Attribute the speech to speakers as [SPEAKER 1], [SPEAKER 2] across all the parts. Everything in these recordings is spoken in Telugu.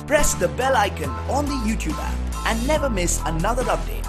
[SPEAKER 1] press the bell icon on the YouTube app and never miss another update.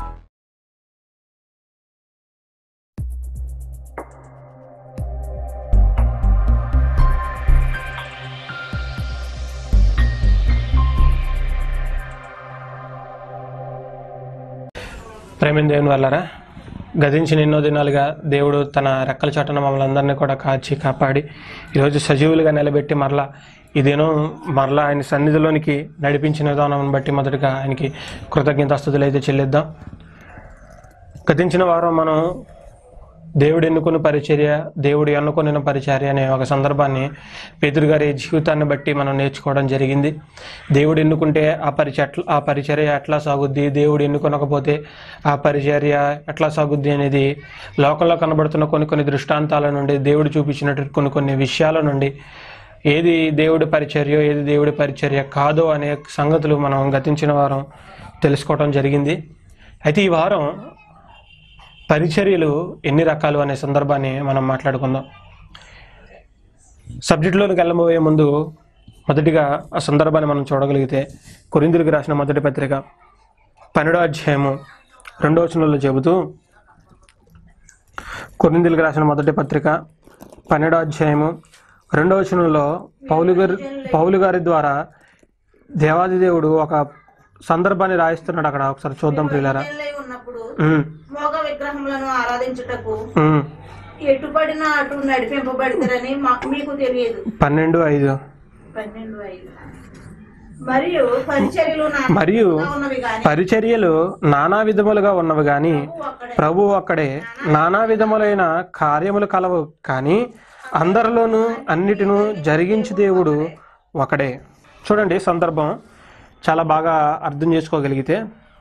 [SPEAKER 2] ప్రేమిన దేవుని వల్లరా గతించిన ఎన్నో దినాలుగా దేవుడు తన రెక్కల చాటున మమ్మల్ని అందరినీ కూడా కాచి కాపాడి ఈరోజు సజీవులుగా నిలబెట్టి మరలా ఈ దినం మరలా ఆయన సన్నిధిలోనికి నడిపించిన విధానం బట్టి మొదటగా ఆయనకి కృతజ్ఞతాస్తుతులు అయితే చెల్లిద్దాం గతించిన వారం మనం దేవుడు ఎన్నుకున్న పరిచర్య దేవుడు ఎన్నుకొనిన పరిచర్య అనే ఒక సందర్భాన్ని పేతురు గారి జీవితాన్ని బట్టి మనం నేర్చుకోవడం జరిగింది దేవుడు ఎన్నుకుంటే ఆ పరిచయ ఎట్లా ఆ పరిచర్య ఎట్లా సాగుద్ది దేవుడు ఎన్నుకొనకపోతే ఆ పరిచర్య ఎట్లా సాగుద్ది అనేది లోకంలో కనబడుతున్న కొన్ని కొన్ని దృష్టాంతాల నుండి దేవుడు చూపించినట్టు కొన్ని కొన్ని విషయాల నుండి ఏది దేవుడి పరిచర్య ఏది దేవుడి పరిచర్య కాదో అనే సంగతులు మనం గతించిన వారం తెలుసుకోవడం జరిగింది అయితే ఈ వారం పరిచర్యలు ఎన్ని రకాలు అనే సందర్భాన్ని మనం మాట్లాడుకుందాం సబ్జెక్టులోకి వెళ్ళబోయే ముందు మొదటిగా ఆ సందర్భాన్ని మనం చూడగలిగితే కొరిందులకు రాసిన మొదటి పత్రిక పన్నెండో అధ్యాయము రెండో వచనంలో చెబుతూ కొరిందులకు రాసిన మొదటి పత్రిక పన్నెండో అధ్యాయము రెండో వచనంలో పౌలు గారి పౌలు గారి ద్వారా దేవాది దేవుడు ఒక సందర్భాన్ని రాయిస్తున్నాడు అక్కడ ఒకసారి చూద్దాం ప్రియులారా
[SPEAKER 3] ఇళ్ళై ఉన్నప్పుడు
[SPEAKER 2] ఉమ్,
[SPEAKER 3] మోగ విగ్రహములను ఆరాధించుటకు
[SPEAKER 2] ఉమ్.
[SPEAKER 3] ఎటుపడిన అటు నడిపింపబడతారని మా- మీకు తెలియదు
[SPEAKER 2] పన్నెండు ఐదు
[SPEAKER 3] పన్నెండు ఐదు మరియు పరిచర్యలు నానా
[SPEAKER 2] మరియు
[SPEAKER 3] ఉన్నవి గాని
[SPEAKER 2] పరిచర్యలు నానా విధములుగా ఉన్నవి గాని
[SPEAKER 3] అక్కడే
[SPEAKER 2] ప్రభు అక్కడే నానా విధములైన కార్యములు కలవు కానీ అందరిలోనూ అన్నిటిను జరిగించు దేవుడు ఒకడే చూడండి సందర్భం చాలా బాగా అర్థం చేసుకోగలిగితే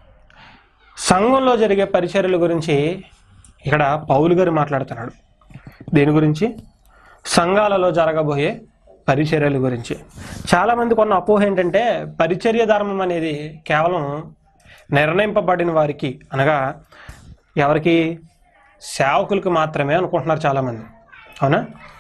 [SPEAKER 2] సంఘంలో జరిగే పరిచర్యల గురించి ఇక్కడ పౌలు గారు మాట్లాడుతున్నాడు దేని గురించి సంఘాలలో జరగబోయే పరిచర్యల గురించి చాలామందికి ఉన్న అపోహ ఏంటంటే పరిచర్య ధర్మం అనేది కేవలం నిర్ణయింపబడిన వారికి అనగా ఎవరికి సేవకులకు మాత్రమే అనుకుంటున్నారు చాలామంది అవునా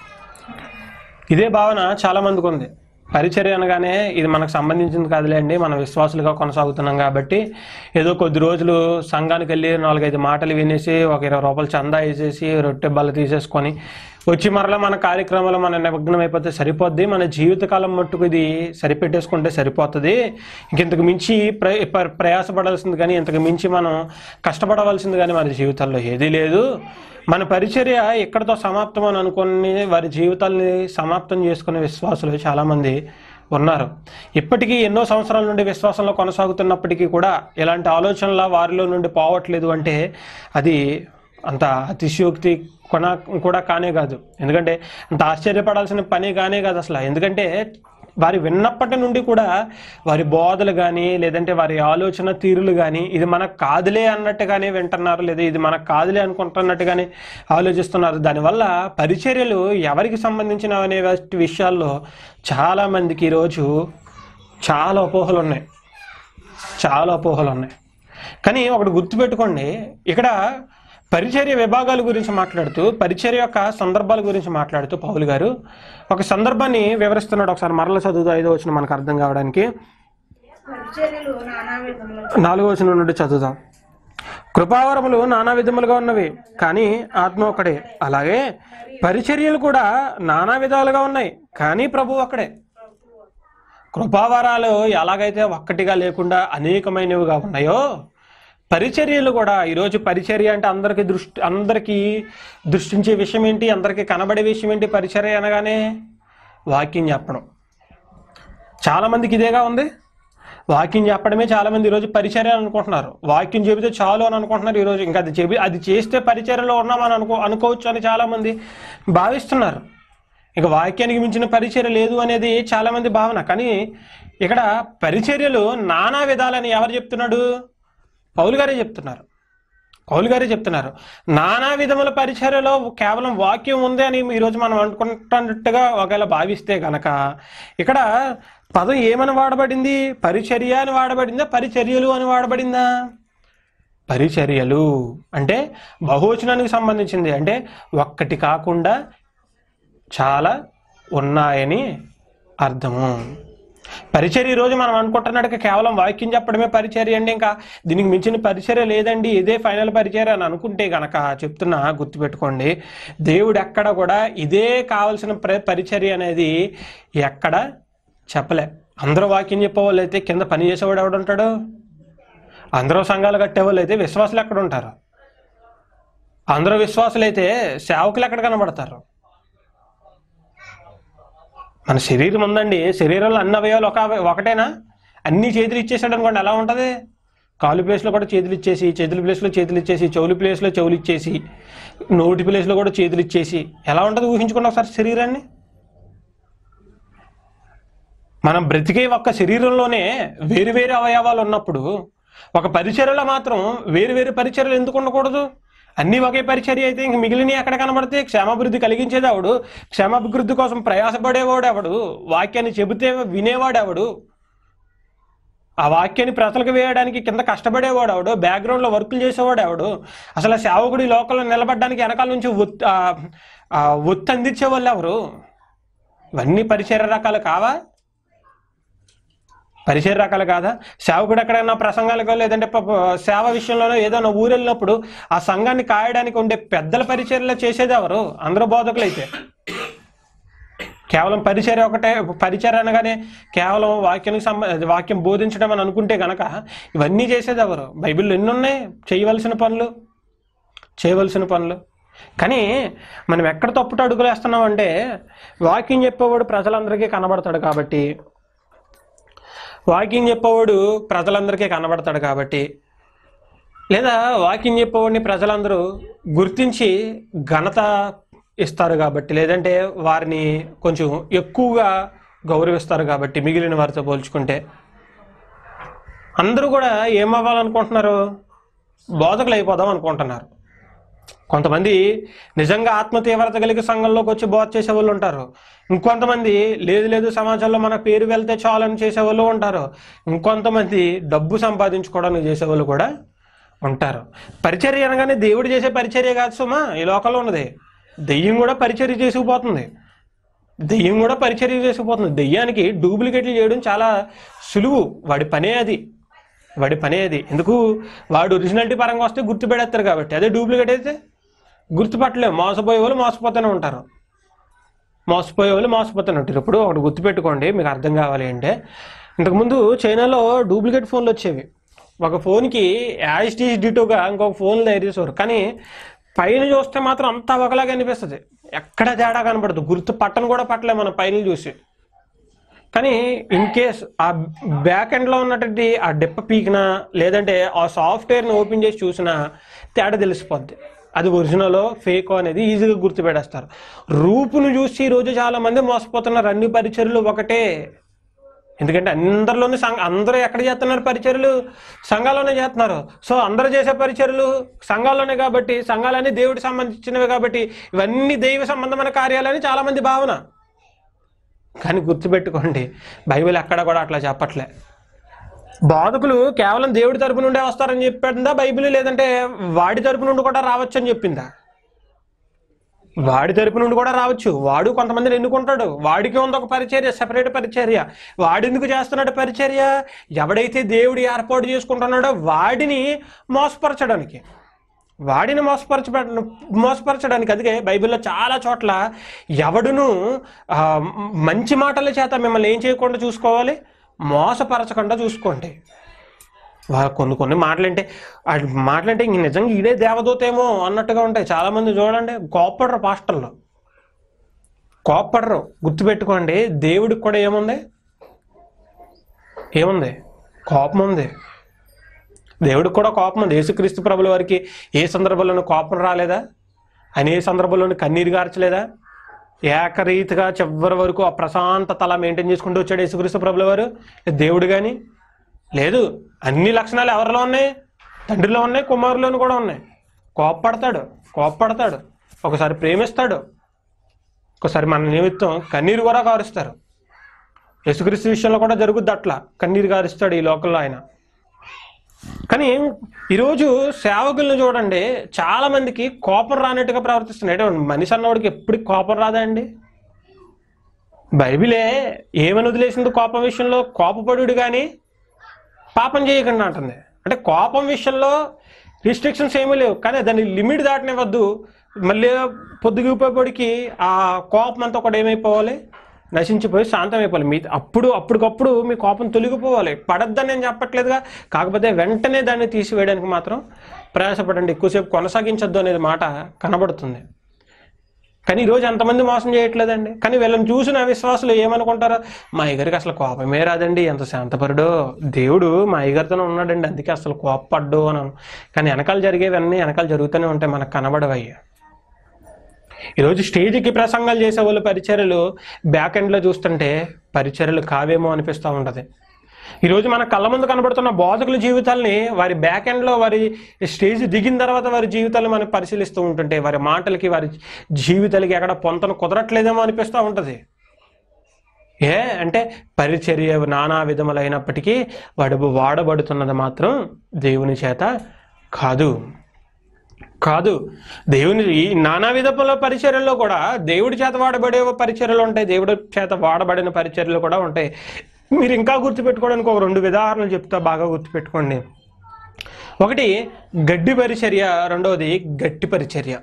[SPEAKER 2] ఇదే భావన చాలామందికి ఉంది పరిచర్య అనగానే ఇది మనకు సంబంధించింది కాదులే అండి మనం విశ్వాసులుగా కొనసాగుతున్నాం కాబట్టి ఏదో కొద్ది రోజులు సంఘానికి వెళ్ళి నాలుగైదు మాటలు వినేసి ఒక ఇరవై రూపాయలు చందా వేసేసి రొట్టె బల్ల తీసేసుకొని వచ్చి మరలా మన కార్యక్రమాలు మన నిమగ్నం అయిపోతే సరిపోద్ది మన జీవితకాలం మట్టుకు ఇది సరిపెట్టేసుకుంటే సరిపోతుంది ఇంకెంతకు మించి ప్ర ప్ర- ప్రయాసపడాల్సింది కానీ ఇంతకు మించి మనం కష్టపడవలసింది కానీ మన జీవితాల్లో ఏదీ లేదు మన పరిచర్య ఎక్కడితో సమాప్తం అని అనుకుని వారి జీవితాల్ని సమాప్తం చేసుకునే విశ్వాసులు చాలామంది ఉన్నారు ఇప్పటికీ ఎన్నో సంవత్సరాల నుండి విశ్వాసంలో కొనసాగుతున్నప్పటికీ కూడా ఇలాంటి ఆలోచనల వారిలో నుండి పోవట్లేదు అంటే అది అంత అతిశయోక్తి కొన కూడా కానే కాదు ఎందుకంటే అంత ఆశ్చర్యపడాల్సిన పని కానే కాదు అసలు ఎందుకంటే వారి విన్నప్పటి నుండి కూడా వారి బోధలు కానీ లేదంటే వారి ఆలోచన తీరులు కానీ ఇది మనకు కాదులే అన్నట్టుగానే వింటున్నారు లేదా ఇది మనకు కాదులే అనుకుంటున్నట్టుగానే ఆలోచిస్తున్నారు దానివల్ల పరిచర్యలు ఎవరికి సంబంధించిన అనే విషయాల్లో చాలామందికి ఈరోజు చాలా అపోహలు ఉన్నాయి చాలా అపోహలు ఉన్నాయి కానీ ఒకటి గుర్తుపెట్టుకోండి ఇక్కడ పరిచర్య విభాగాల గురించి మాట్లాడుతూ పరిచర్య యొక్క సందర్భాల గురించి మాట్లాడుతూ పౌలు గారు ఒక సందర్భాన్ని వివరిస్తున్నాడు ఒకసారి మరల చదువుతూ ఐదో వచ్చిన మనకు అర్థం కావడానికి
[SPEAKER 3] పరిచర్యలు నానా విధములు
[SPEAKER 2] నాలుగో వచనం నుండి చదువుదాం కృపావరములు నానా విధములుగా ఉన్నవి కానీ ఆత్మ ఒకడే అలాగే పరిచర్యలు కూడా నానా విధాలుగా ఉన్నాయి కానీ ప్రభు ఒక్కడే కృపావరాలు ఎలాగైతే ఒక్కటిగా లేకుండా అనేకమైనవిగా ఉన్నాయో పరిచర్యలు కూడా ఈరోజు పరిచర్య అంటే అందరికీ దృష్టి అందరికీ దృష్టించే విషయం ఏంటి అందరికీ కనబడే విషయం ఏంటి పరిచర్య అనగానే వాక్యం చెప్పడం చాలామందికి ఇదేగా ఉంది వాక్యం చెప్పడమే చాలామంది ఈరోజు పరిచర్య అని అనుకుంటున్నారు వాక్యం చెబితే చాలు అని అనుకుంటున్నారు ఈరోజు ఇంకా అది చెబి అది చేస్తే పరిచర్యలో ఉన్నామని అనుకో అనుకోవచ్చు అని చాలామంది భావిస్తున్నారు ఇక వాక్యానికి మించిన పరిచర్య లేదు అనేది చాలామంది భావన కానీ ఇక్కడ పరిచర్యలు నానా విధాలని ఎవరు చెప్తున్నాడు పౌలు గారే చెప్తున్నారు పౌలు గారే చెప్తున్నారు నానా విధముల పరిచర్యలో కేవలం వాక్యం ఉంది అని ఈరోజు మనం అనుకుంటున్నట్టుగా ఒకవేళ భావిస్తే గనక ఇక్కడ పదం ఏమని వాడబడింది పరిచర్య అని వాడబడిందా పరిచర్యలు అని వాడబడిందా పరిచర్యలు అంటే బహువచనానికి సంబంధించింది అంటే ఒక్కటి కాకుండా చాలా ఉన్నాయని అర్థము పరిచర్య ఈ రోజు మనం అనుకుంటున్నట్టుగా కేవలం వాక్యం చెప్పడమే పరిచర్య అండి ఇంకా దీనికి మించిన పరిచర్య లేదండి ఇదే ఫైనల్ పరిచర్య అని అనుకుంటే గనక చెప్తున్నా గుర్తుపెట్టుకోండి దేవుడు ఎక్కడ కూడా ఇదే కావలసిన ప్ర- పరిచర్య అనేది ఎక్కడ చెప్పలే అందరూ వాక్యం చెప్పేవాళ్ళు అయితే కింద పని చేసేవాడు ఎవడుంటాడు అందరూ సంఘాలు కట్టేవాళ్ళు అయితే విశ్వాసులు ఎక్కడ ఉంటారు అందరూ విశ్వాసులు అయితే సేవకులు ఎక్కడ కనబడతారు మన శరీరం ఉందండి శరీరంలో అన్ని అవయవాలు ఒక అవయ- ఒకటేనా అన్ని చేతులు ఇచ్చేసాడు అనుకోండి ఎలా ఉంటుంది కాలు ప్లేస్లో కూడా చేతులు ఇచ్చేసి చేతుల ప్లేస్లో చేతులు ఇచ్చేసి చెవులు ప్లేస్లో చెవులు ఇచ్చేసి నోటి ప్లేస్లో కూడా చేతులు ఇచ్చేసి ఎలా ఉంటుంది ఊహించుకోండి ఒకసారి శరీరాన్ని మనం బ్రతికే ఒక్క శరీరంలోనే వేరు వేరు అవయవాలు ఉన్నప్పుడు ఒక పరిచర్యలో మాత్రం వేరు వేరు పరిచర్యలు ఎందుకు ఉండకూడదు అన్నీ ఒకే పరిచర్య అయితే ఇంక మిగిలిన ఎక్కడ కనబడితే క్షేమాభివృద్ధి కలిగించేది ఎవడు క్షేమాభివృద్ధి కోసం ప్రయాసపడేవాడు ఎవడు వాక్యాన్ని చెబితే వినేవాడు ఎవడు ఆ వాక్యాన్ని ప్రజలకు వేయడానికి కింద కష్టపడేవాడు ఎవడు బ్యాక్గ్రౌండ్లో వర్కులు చేసేవాడు ఎవడు అసలు ఆ సేవకుడు ఈ లోకంలో నిలబడడానికి వెనకాల నుంచి ఒత్ ఆ, ఆ, ఒత్తి అందించే వాళ్ళు ఎవరు ఇవన్నీ పరిచర్య రకాలు కావా పరిచయ రకాలు కాదా సేవకుడు ఎక్కడైనా ప్రసంగాలకు లేదంటే పాప సేవ విషయంలోనో ఏదైనా ఊరు వెళ్ళినప్పుడు ఆ సంఘాన్ని కాయడానికి ఉండే పెద్దల పరిచర్యలో చేసేది ఎవరు అందరూ బోధకులు అయితే కేవలం పరిచర్య ఒకటే పరిచర్య అనగానే కేవలం వాక్యానికి సంబ వాక్యం బోధించడం అని అనుకుంటే గనక ఇవన్నీ చేసేది ఎవరు బైబిల్లో ఎన్ని ఉన్నాయి చేయవలసిన పనులు చేయవలసిన పనులు కానీ మనం ఎక్కడ తప్పుట అడుగులు వేస్తున్నాం అంటే వాక్యం చెప్పేవాడు ప్రజలందరికీ కనబడతాడు కాబట్టి వాకింగ్ చెప్పేవాడు ప్రజలందరికీ కనబడతాడు కాబట్టి లేదా వాకింగ్ చెప్పేవాడిని ప్రజలందరూ గుర్తించి ఘనత ఇస్తారు కాబట్టి లేదంటే వారిని కొంచెం ఎక్కువగా గౌరవిస్తారు కాబట్టి మిగిలిన వారితో పోల్చుకుంటే అందరూ కూడా ఏమవ్వాలనుకుంటున్నారు బోధకులు అయిపోదాం అనుకుంటున్నారు కొంతమంది నిజంగా ఆత్మ తీవ్రత కలిగి సంఘంలోకి వచ్చి బోధ చేసే వాళ్ళు ఉంటారు ఇంకొంతమంది లేదు లేదు సమాజంలో మన పేరు వెళ్తే చాలని చేసేవాళ్ళు ఉంటారు ఇంకొంతమంది డబ్బు సంపాదించుకోవడానికి చేసేవాళ్ళు కూడా ఉంటారు పరిచర్య అనగానే దేవుడు చేసే పరిచర్య కాదు సుమా ఈ లోకంలో ఉన్నది దెయ్యం కూడా పరిచర్య చేసుకుపోతుంది దెయ్యం కూడా పరిచర్య చేసుకుపోతుంది దెయ్యానికి డూప్లికేట్లు చేయడం చాలా సులువు వాడి పనే అది వాడి పనే అది ఎందుకు వాడు ఒరిజినాలిటీ పరంగా వస్తే గుర్తుపెడేస్తారు కాబట్టి అదే డూప్లికేట్ అయితే గుర్తుపట్టలేము మోసపోయే వాళ్ళు మోసపోతూనే ఉంటారు మోసపోయే వాళ్ళు మోసపోతూనే ఉంటారు ఇప్పుడు ఒకటి గుర్తుపెట్టుకోండి మీకు అర్థం కావాలి అంటే ఇంతకుముందు చైనాలో డూప్లికేట్ ఫోన్లు వచ్చేవి ఒక ఫోన్కి యాజ్ టీజ్ డిటోగా ఇంకొక ఫోన్ తయారు చేసేవారు కానీ పైన చూస్తే మాత్రం అంతా ఒకలాగా అనిపిస్తుంది ఎక్కడ తేడా కనపడదు గుర్తు పట్టను కూడా పట్టలేము మనం పైన చూసి కానీ ఇన్ కేస్ ఆ బ్యాక్ ఎండ్లో ఉన్నటువంటి ఆ డెప్ప పీకినా లేదంటే ఆ సాఫ్ట్వేర్ని ఓపెన్ చేసి చూసినా తేడా తెలిసిపోద్ది అది ఒరిజినల్ ఫేక్ అనేది ఈజీగా గుర్తుపెడేస్తారు రూపును చూసి ఈ రోజు చాలా మంది మోసపోతున్నారు అన్ని పరిచర్లు ఒకటే ఎందుకంటే అందరిలోనే సంఘ అందరూ ఎక్కడ చేస్తున్నారు పరిచర్లు సంఘాల్లోనే చేస్తున్నారు సో అందరూ చేసే పరిచర్లు సంఘాల్లోనే కాబట్టి సంఘాలన్నీ దేవుడికి సంబంధించినవి కాబట్టి ఇవన్నీ దైవ సంబంధమైన కార్యాలని చాలా మంది భావన కానీ గుర్తుపెట్టుకోండి బైబిల్ ఎక్కడ కూడా అట్లా చెప్పట్లే బాధకులు కేవలం దేవుడి తరపు నుండే వస్తారని చెప్పిందా బైబిల్ లేదంటే వాడి తరపు నుండి కూడా రావచ్చు అని చెప్పిందా వాడి తరపు నుండి కూడా రావచ్చు వాడు కొంతమందిని ఎన్నుకుంటాడు వాడికి ఉంది ఒక పరిచర్య సెపరేట్ పరిచర్య వాడు ఎందుకు చేస్తున్నాడు పరిచర్య ఎవడైతే దేవుడు ఏర్పాటు చేసుకుంటున్నాడో వాడిని మోసపరచడానికి వాడిని మోసపరచ మోసపరచడానికి అందుకే బైబిల్లో చాలా చోట్ల ఎవడును ఆ, మంచి మాటల చేత మిమ్మల్ని ఏం చేయకుండా చూసుకోవాలి మోసపరచకుండా చూసుకోండి వాళ్ళ కొన్ని కొన్ని మాటలంటే ఆ మాటలంటే ఇంక నిజంగా ఇదే దేవదూతేమో అన్నట్టుగా ఉంటాయి చాలామంది చూడండి కోప్పడరు పాస్టర్లు కోప్పడరు గుర్తుపెట్టుకోండి దేవుడికి కూడా ఏముంది ఏముంది కోపం ఉంది దేవుడికి కూడా కోపం ఉంది యేసుక్రీస్తు ప్రభుల వారికి ఏ సందర్భంలోనూ కోపం రాలేదా ఆయన ఏ సందర్భంలోనూ కన్నీరు గార్చలేదా ఏకరీతిగా చివరి వరకు ఆ ప్రశాంతత అలా మెయింటైన్ చేసుకుంటూ వచ్చాడు యేసుక్రీస్తు ప్రభుల వారు దేవుడు కానీ లేదు అన్ని లక్షణాలు ఎవరిలో ఉన్నాయి తండ్రిలో ఉన్నాయి కుమారులోను కూడా ఉన్నాయి కోప్పడతాడు కోప్పడతాడు ఒకసారి ప్రేమిస్తాడు ఒకసారి మన నిమిత్తం కన్నీరు కూడా కారుస్తారు యేసుక్రీస్తు విషయంలో కూడా జరుగుద్ది అట్లా కన్నీరు కారుస్తాడు ఈ లోకంలో ఆయన కానీ ఈరోజు సేవకులను చూడండి చాలా మందికి కోపం రానట్టుగా ప్రవర్తిస్తున్నాయి అంటే మనిషి అన్నవాడికి ఎప్పటికి కోపం రాదా అండి బైబిలే ఏమని వదిలేసింది కోపం విషయంలో కోపపడుడు కానీ పాపం చేయకుండా అంటుంది అంటే కోపం విషయంలో రిస్ట్రిక్షన్స్ ఏమీ లేవు కానీ దాన్ని లిమిట్ దాటనివ్వద్దు మళ్ళీ పొద్దుగిపోయేపడికి ఆ కోపం అంతా కూడా ఏమైపోవాలి నశించిపోయి శాంతమైపోవాలి మీ అప్పుడు అప్పటికప్పుడు మీ కోపం తొలగిపోవాలి పడద్దని నేను చెప్పట్లేదుగా కాకపోతే వెంటనే దాన్ని తీసివేయడానికి మాత్రం ప్రయాసపడండి ఎక్కువసేపు కొనసాగించొద్దు అనేది మాట కనబడుతుంది కానీ ఈరోజు ఎంతమంది మోసం చేయట్లేదండి కానీ వీళ్ళని చూసిన విశ్వాసులు ఏమనుకుంటారో మా అయ్యగారికి అసలు కోపమే రాదండి ఎంత శాంతపరుడో దేవుడు మా అయ్యగారితోనే ఉన్నాడండి అందుకే అసలు కోపపడ్డు అని అను. కానీ వెనకాల జరిగేవన్నీ వెనకాల జరుగుతూనే ఉంటాయి మనకు కనబడవయ్యి ఈరోజు స్టేజ్కి ప్రసంగాలు చేసే వాళ్ళు పరిచర్యలు బ్యాక్ ఎండ్లో చూస్తుంటే పరిచర్యలు కావేమో అనిపిస్తూ ఉంటుంది ఈరోజు మన కళ్ళ ముందు కనబడుతున్న బోధకుల జీవితాల్ని వారి బ్యాక్ ఎండ్లో వారి స్టేజ్ దిగిన తర్వాత వారి జీవితాలు మనం పరిశీలిస్తూ ఉంటుంటే వారి మాటలకి వారి జీవితాలకి ఎక్కడ పొంతన కుదరట్లేదేమో అనిపిస్తూ ఉంటుంది ఏ అంటే పరిచర్య నానా విధములైనప్పటికీ వాడు వాడబడుతున్నది మాత్రం దేవుని చేత కాదు కాదు దేవుని ఈ నానా విధముల పరిచర్యల్లో కూడా దేవుడి చేత వాడబడే పరిచర్యలు ఉంటాయి దేవుడి చేత వాడబడిన పరిచర్యలు కూడా ఉంటాయి మీరు ఇంకా గుర్తుపెట్టుకోవడానికి ఒక రెండు ఉదాహరణలు చెప్తా బాగా గుర్తుపెట్టుకోండి ఒకటి గడ్డి పరిచర్య రెండవది గట్టి పరిచర్య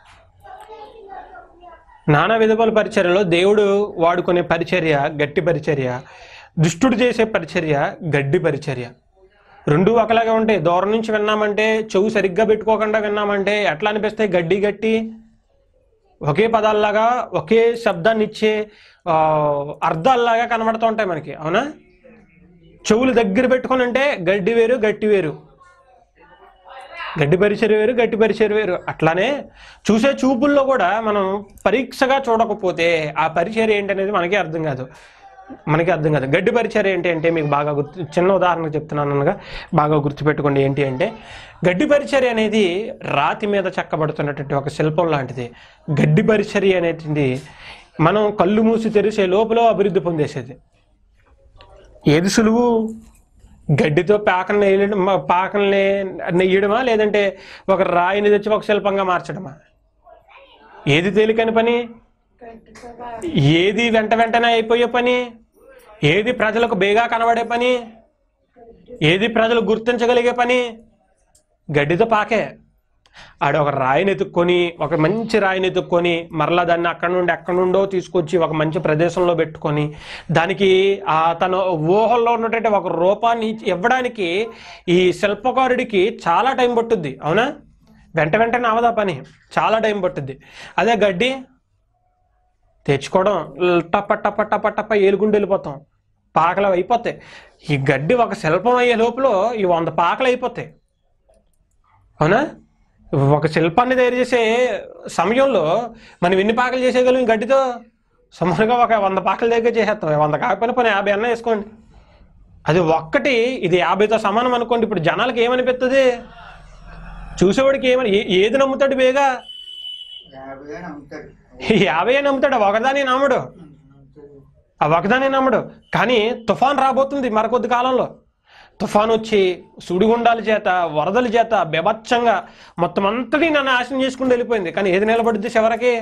[SPEAKER 2] నానా విధముల పరిచర్యలో దేవుడు వాడుకునే పరిచర్య గట్టి పరిచర్య దుష్టుడు చేసే పరిచర్య గడ్డి పరిచర్య రెండు ఒకలాగే ఉంటాయి దూరం నుంచి విన్నామంటే చెవు సరిగ్గా పెట్టుకోకుండా విన్నామంటే ఎట్లా అనిపిస్తాయి గడ్డి గట్టి ఒకే పదాల్లాగా ఒకే శబ్దాన్ని ఇచ్చే ఆ, అర్థాల్లాగా కనబడుతూ ఉంటాయి మనకి అవునా చెవులు దగ్గర పెట్టుకొని అంటే గడ్డి వేరు గట్టి వేరు గడ్డి పరిచయం వేరు గట్టి పరిచయం వేరు అట్లానే చూసే చూపుల్లో కూడా మనం పరీక్షగా చూడకపోతే ఆ పరిచయం ఏంటనేది మనకే అర్థం కాదు మనకి అర్థం కాదు గడ్డి పరిచయం ఏంటి అంటే మీకు బాగా గుర్తు చిన్న ఉదాహరణ చెప్తున్నాను అనగా బాగా గుర్తుపెట్టుకోండి ఏంటి అంటే గడ్డి పరిచర్య అనేది రాతి మీద చెక్కబడుతున్నటువంటి ఒక శిల్పం లాంటిది గడ్డి పరిచర్య అనేది మనం కళ్ళు మూసి తెరిసే లోపల అభివృద్ధి పొందేసేది ఏది సులువు గడ్డితో పాకను నెయ్యడం పాకల్ని నెయ్యడమా లేదంటే ఒక రాయిని తెచ్చి ఒక శిల్పంగా మార్చడమా ఏది తేలికని పని ఏది వెంట వెంటనే అయిపోయే పని ఏది ప్రజలకు బేగా కనబడే పని ఏది ప్రజలు గుర్తించగలిగే పని గడ్డితో పాకే ఆడ ఒక రాయిని ఎత్తుక్కొని ఒక మంచి రాయిని ఎత్తుక్కొని మరలా దాన్ని అక్కడ నుండి ఎక్కడి నుండో తీసుకొచ్చి ఒక మంచి ప్రదేశంలో పెట్టుకొని దానికి ఆ తన ఊహల్లో ఉన్నటువంటి ఒక రూపాన్ని ఇవ్వడానికి ఈ శిల్పకారుడికి చాలా టైం పట్టుద్ది అవునా వెంట వెంటనే అవదా పని చాలా టైం పట్టుద్ది అదే గడ్డి తెచ్చుకోవడం టప్ప టప్ప టప్ప టప్ప ఏలుగుండి వెళ్ళిపోతాం పాకలు అయిపోతాయి ఈ గడ్డి ఒక శిల్పం అయ్యే లోపల ఈ వంద పాకలు అయిపోతాయి అవునా ఒక శిల్పాన్ని తయారు చేసే సమయంలో మనం ఎన్ని పాకలు చేసేయగలం ఈ గడ్డితో సుమారుగా ఒక వంద పాకల దగ్గర చేసేస్తాం వంద కాకపోయినా పని యాభై అన్న వేసుకోండి అది ఒక్కటి ఇది యాభైతో సమానం అనుకోండి ఇప్పుడు జనాలకి ఏమనిపిస్తుంది చూసేవాడికి ఏమని ఏ- ఏది నమ్ముతాడు బేగా
[SPEAKER 4] యాభై నమ్ముతాడు
[SPEAKER 2] యాభై నమ్ముతాడు ఒకదాని నమ్మడు ఆ ఒకదాని నమ్మడు కానీ తుఫాన్ రాబోతుంది మరికొద్ది కాలంలో తుఫాన్ వచ్చి సుడిగుండాల చేత వరదల చేత బెభత్సంగా మొత్తం అంతటి నన్ను నాశనం చేసుకుని వెళ్ళిపోయింది కానీ ఏది నిలబడుద్ది చివరికి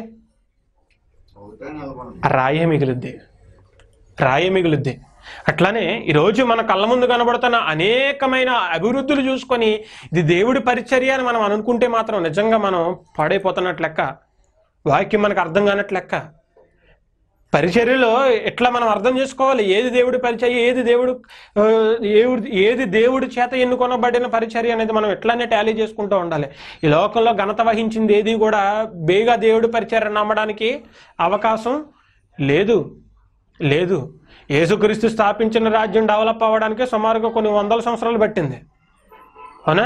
[SPEAKER 4] ఒకటే నిలబడి
[SPEAKER 2] ఆ రాయే మిగులుద్ది రాయే మిగులుద్ది అట్లానే ఈరోజు మన కళ్ళ ముందు కనబడుతున్న అనేకమైన అభివృద్ధులు చూసుకొని ఇది దేవుడి పరిచర్య అని మనం అనుకుంటే మాత్రం నిజంగా మనం పాడైపోతున్నట్లు లెక్క వాక్యం మనకు అర్థం కానట్లు లెక్క పరిచర్యలో ఎట్లా మనం అర్థం చేసుకోవాలి ఏది దేవుడి పరిచర్య ఏది దేవుడు ఆ, ఏవుడి ఏది దేవుడి చేత ఎన్నుకొనబడిన పరిచర్య అనేది మనం ఎట్లానే టాలీ చేసుకుంటూ ఉండాలి ఈ లోకంలో ఘనత వహించింది ఏది కూడా బేగా దేవుడి పరిచర్య నమ్మడానికి అవకాశం లేదు లేదు యేసుక్రీస్తు స్థాపించిన రాజ్యం డెవలప్ అవ్వడానికి సుమారుగా కొన్ని వందల సంవత్సరాలు పట్టింది అవునా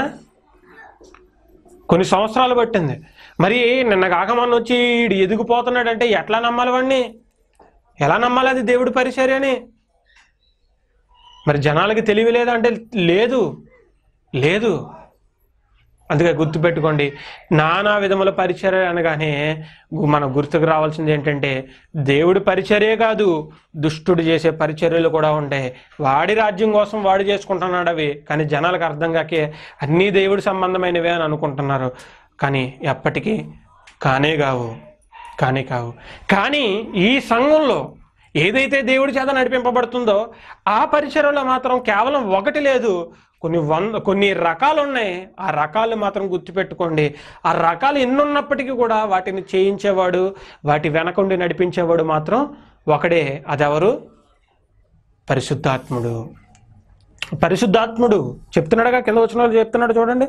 [SPEAKER 2] కొన్ని సంవత్సరాలు పట్టింది మరి నిన్న కాక మొన్న వచ్చి ఈడు ఎదిగిపోతున్నాడంటే ఎట్లా నమ్మాలి వాడిని ఎలా నమ్మాలి అది దేవుడి పరిచర్య అని మరి జనాలకి తెలివి లేదా అంటే లేదు లేదు అందుకే గుర్తుపెట్టుకోండి నానా విధముల పరిచర్య అనగానే గు- మనకు గుర్తుకు రావాల్సింది ఏంటంటే దేవుడి పరిచర్యే కాదు దుష్టుడు చేసే పరిచర్యలు కూడా ఉంటాయి వాడి రాజ్యం కోసం వాడు చేసుకుంటున్నాడు అవి కానీ జనాలకు అర్థం కాకే అన్నీ దేవుడి సంబంధమైనవే అని అనుకుంటున్నారు కానీ ఎప్పటికీ కానే కావు కానే కావు కానీ ఈ సంఘంలో ఏదైతే దేవుడి చేత నడిపింపబడుతుందో ఆ పరిచర్యలో మాత్రం కేవలం ఒకటి లేదు కొన్ని వంద కొన్ని రకాలు ఉన్నాయి ఆ రకాలు మాత్రం గుర్తుపెట్టుకోండి ఆ రకాలు ఎన్ని ఉన్నప్పటికీ కూడా వాటిని చేయించేవాడు వాటి వెనకుండి నడిపించేవాడు మాత్రం ఒకడే అదెవరు పరిశుద్ధాత్ముడు పరిశుద్ధాత్ముడు చెప్తున్నాడుగా కింద వచ్చిన వాళ్ళు చెప్తున్నాడు చూడండి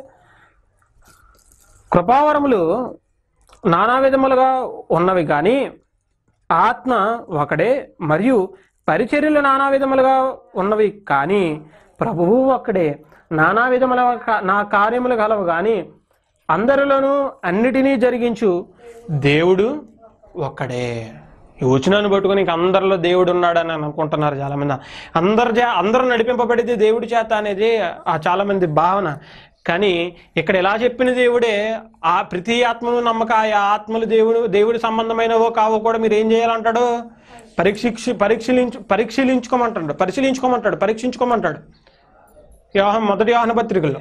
[SPEAKER 2] కృపావరములు నానా విధములుగా ఉన్నవి కానీ ఆత్మ ఒకడే మరియు పరిచర్యలు నానా విధములుగా ఉన్నవి కానీ ప్రభువు ఒక్కడే నానా విధముల కా- నా కార్యములు గలవు కానీ అందరిలోనూ అన్నిటినీ జరిగించు దేవుడు ఒక్కడే ఈ వచనాన్ని పట్టుకొని ఇంక అందరిలో దేవుడు ఉన్నాడని అనుకుంటున్నారు చాలా మంది అందరు చే అందరూ నడిపింపబడితే దేవుడి చేత అనేది ఆ చాలా మంది భావన కానీ ఇక్కడ ఎలా చెప్పిన దేవుడే ఆ ప్రతి ఆత్మను నమ్మక ఆ ఆత్మలు దేవుడు దేవుడి సంబంధమైనవో కావో కూడా మీరు ఏం చేయాలంటాడు పరీక్షించి పరీక్షించు పరిశీలించుకోమంటాడు పరిశీలించుకోమంటాడు పరీక్షించుకోమంటాడు వ్యవహారం మొదటి వ్యవహాన పత్రికల్లో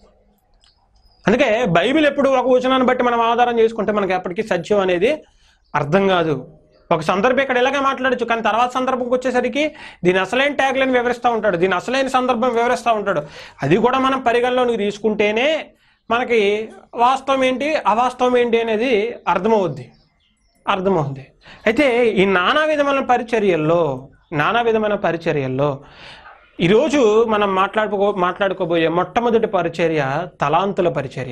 [SPEAKER 2] అందుకే బైబిల్ ఎప్పుడు ఒక వచనాన్ని బట్టి మనం ఆధారం చేసుకుంటే మనకి ఎప్పటికీ సత్యం అనేది అర్థం కాదు ఒక సందర్భం ఇక్కడ ఇలాగే మాట్లాడచ్చు కానీ తర్వాత సందర్భంకి వచ్చేసరికి దీని అసలైన ట్యాగ్లను వివరిస్తూ ఉంటాడు దీని అసలైన సందర్భం వివరిస్తూ ఉంటాడు అది కూడా మనం పరిగణలోకి తీసుకుంటేనే మనకి వాస్తవం ఏంటి అవాస్తవం ఏంటి అనేది అర్థమవుద్ది అర్థమవుద్ది అయితే ఈ నానా విధమైన పరిచర్యల్లో నానా విధమైన పరిచర్యల్లో ఈరోజు మనం మాట్లాడుకో మాట్లాడుకోబోయే మొట్టమొదటి పరిచర్య తలాంతుల పరిచర్య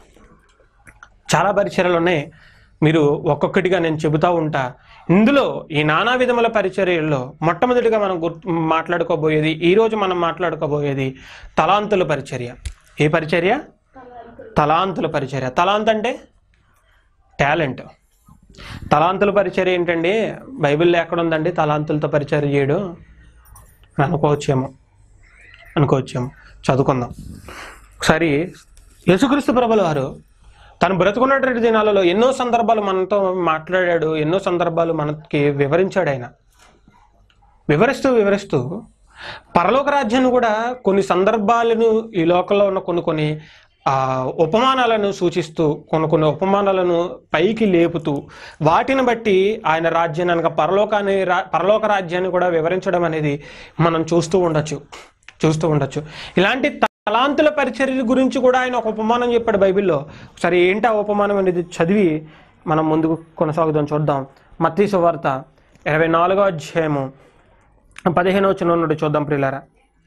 [SPEAKER 2] చాలా పరిచర్యలు ఉన్నాయి మీరు ఒక్కొక్కటిగా నేను చెబుతా ఉంటా ఇందులో ఈ నానా విధముల పరిచర్యల్లో మొట్టమొదటిగా మనం గుర్తు మాట్లాడుకోబోయేది ఈరోజు మనం మాట్లాడుకోబోయేది తలాంతుల పరిచర్య ఏ పరిచర్య తలాంతుల పరిచర్య తలాంత్ అంటే టాలెంట్ తలాంతుల పరిచర్య ఏంటండి బైబిల్లో ఎక్కడ ఉందండి తలాంతులతో పరిచర్య చేయడం అని అనుకోవచ్చేమో అనుకోవచ్చేమో చదువుకుందాం ఒకసారి యేసుక్రీస్తు ప్రభుల వారు తను బ్రతుకున్నటువంటి దినాలలో ఎన్నో సందర్భాలు మనతో మాట్లాడాడు ఎన్నో సందర్భాలు మనకి వివరించాడు ఆయన వివరిస్తూ వివరిస్తూ పరలోక రాజ్యాన్ని కూడా కొన్ని సందర్భాలను ఈ లోకంలో ఉన్న కొన్ని కొన్ని ఆ ఉపమానాలను సూచిస్తూ కొన్ని కొన్ని ఉపమానాలను పైకి లేపుతూ వాటిని బట్టి ఆయన రాజ్యాన్ని అనగా పరలోకాన్ని రా- పరలోక రాజ్యాన్ని కూడా వివరించడం అనేది మనం చూస్తూ ఉండొచ్చు చూస్తూ ఉండొచ్చు ఇలాంటి తలాంతుల పరిచర్య గురించి కూడా ఆయన ఒక ఉపమానం చెప్పాడు బైబిల్లో ఒకసారి ఏంటి ఆ ఉపమానం అనేది చదివి మనం ముందుకు కొనసాగుదాం చూద్దాం మత్తీ సువార్త ఇరవై నాలుగో అధ్యాయము పదిహేను వచ్చిన నుండి చూద్దాం ప్రియులారా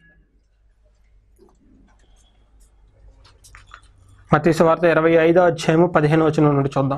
[SPEAKER 2] మత్తీ సువార్త ఇరవై ఐదో అధ్యాయము పదిహేను వచ్చిన నుండి చూద్దాం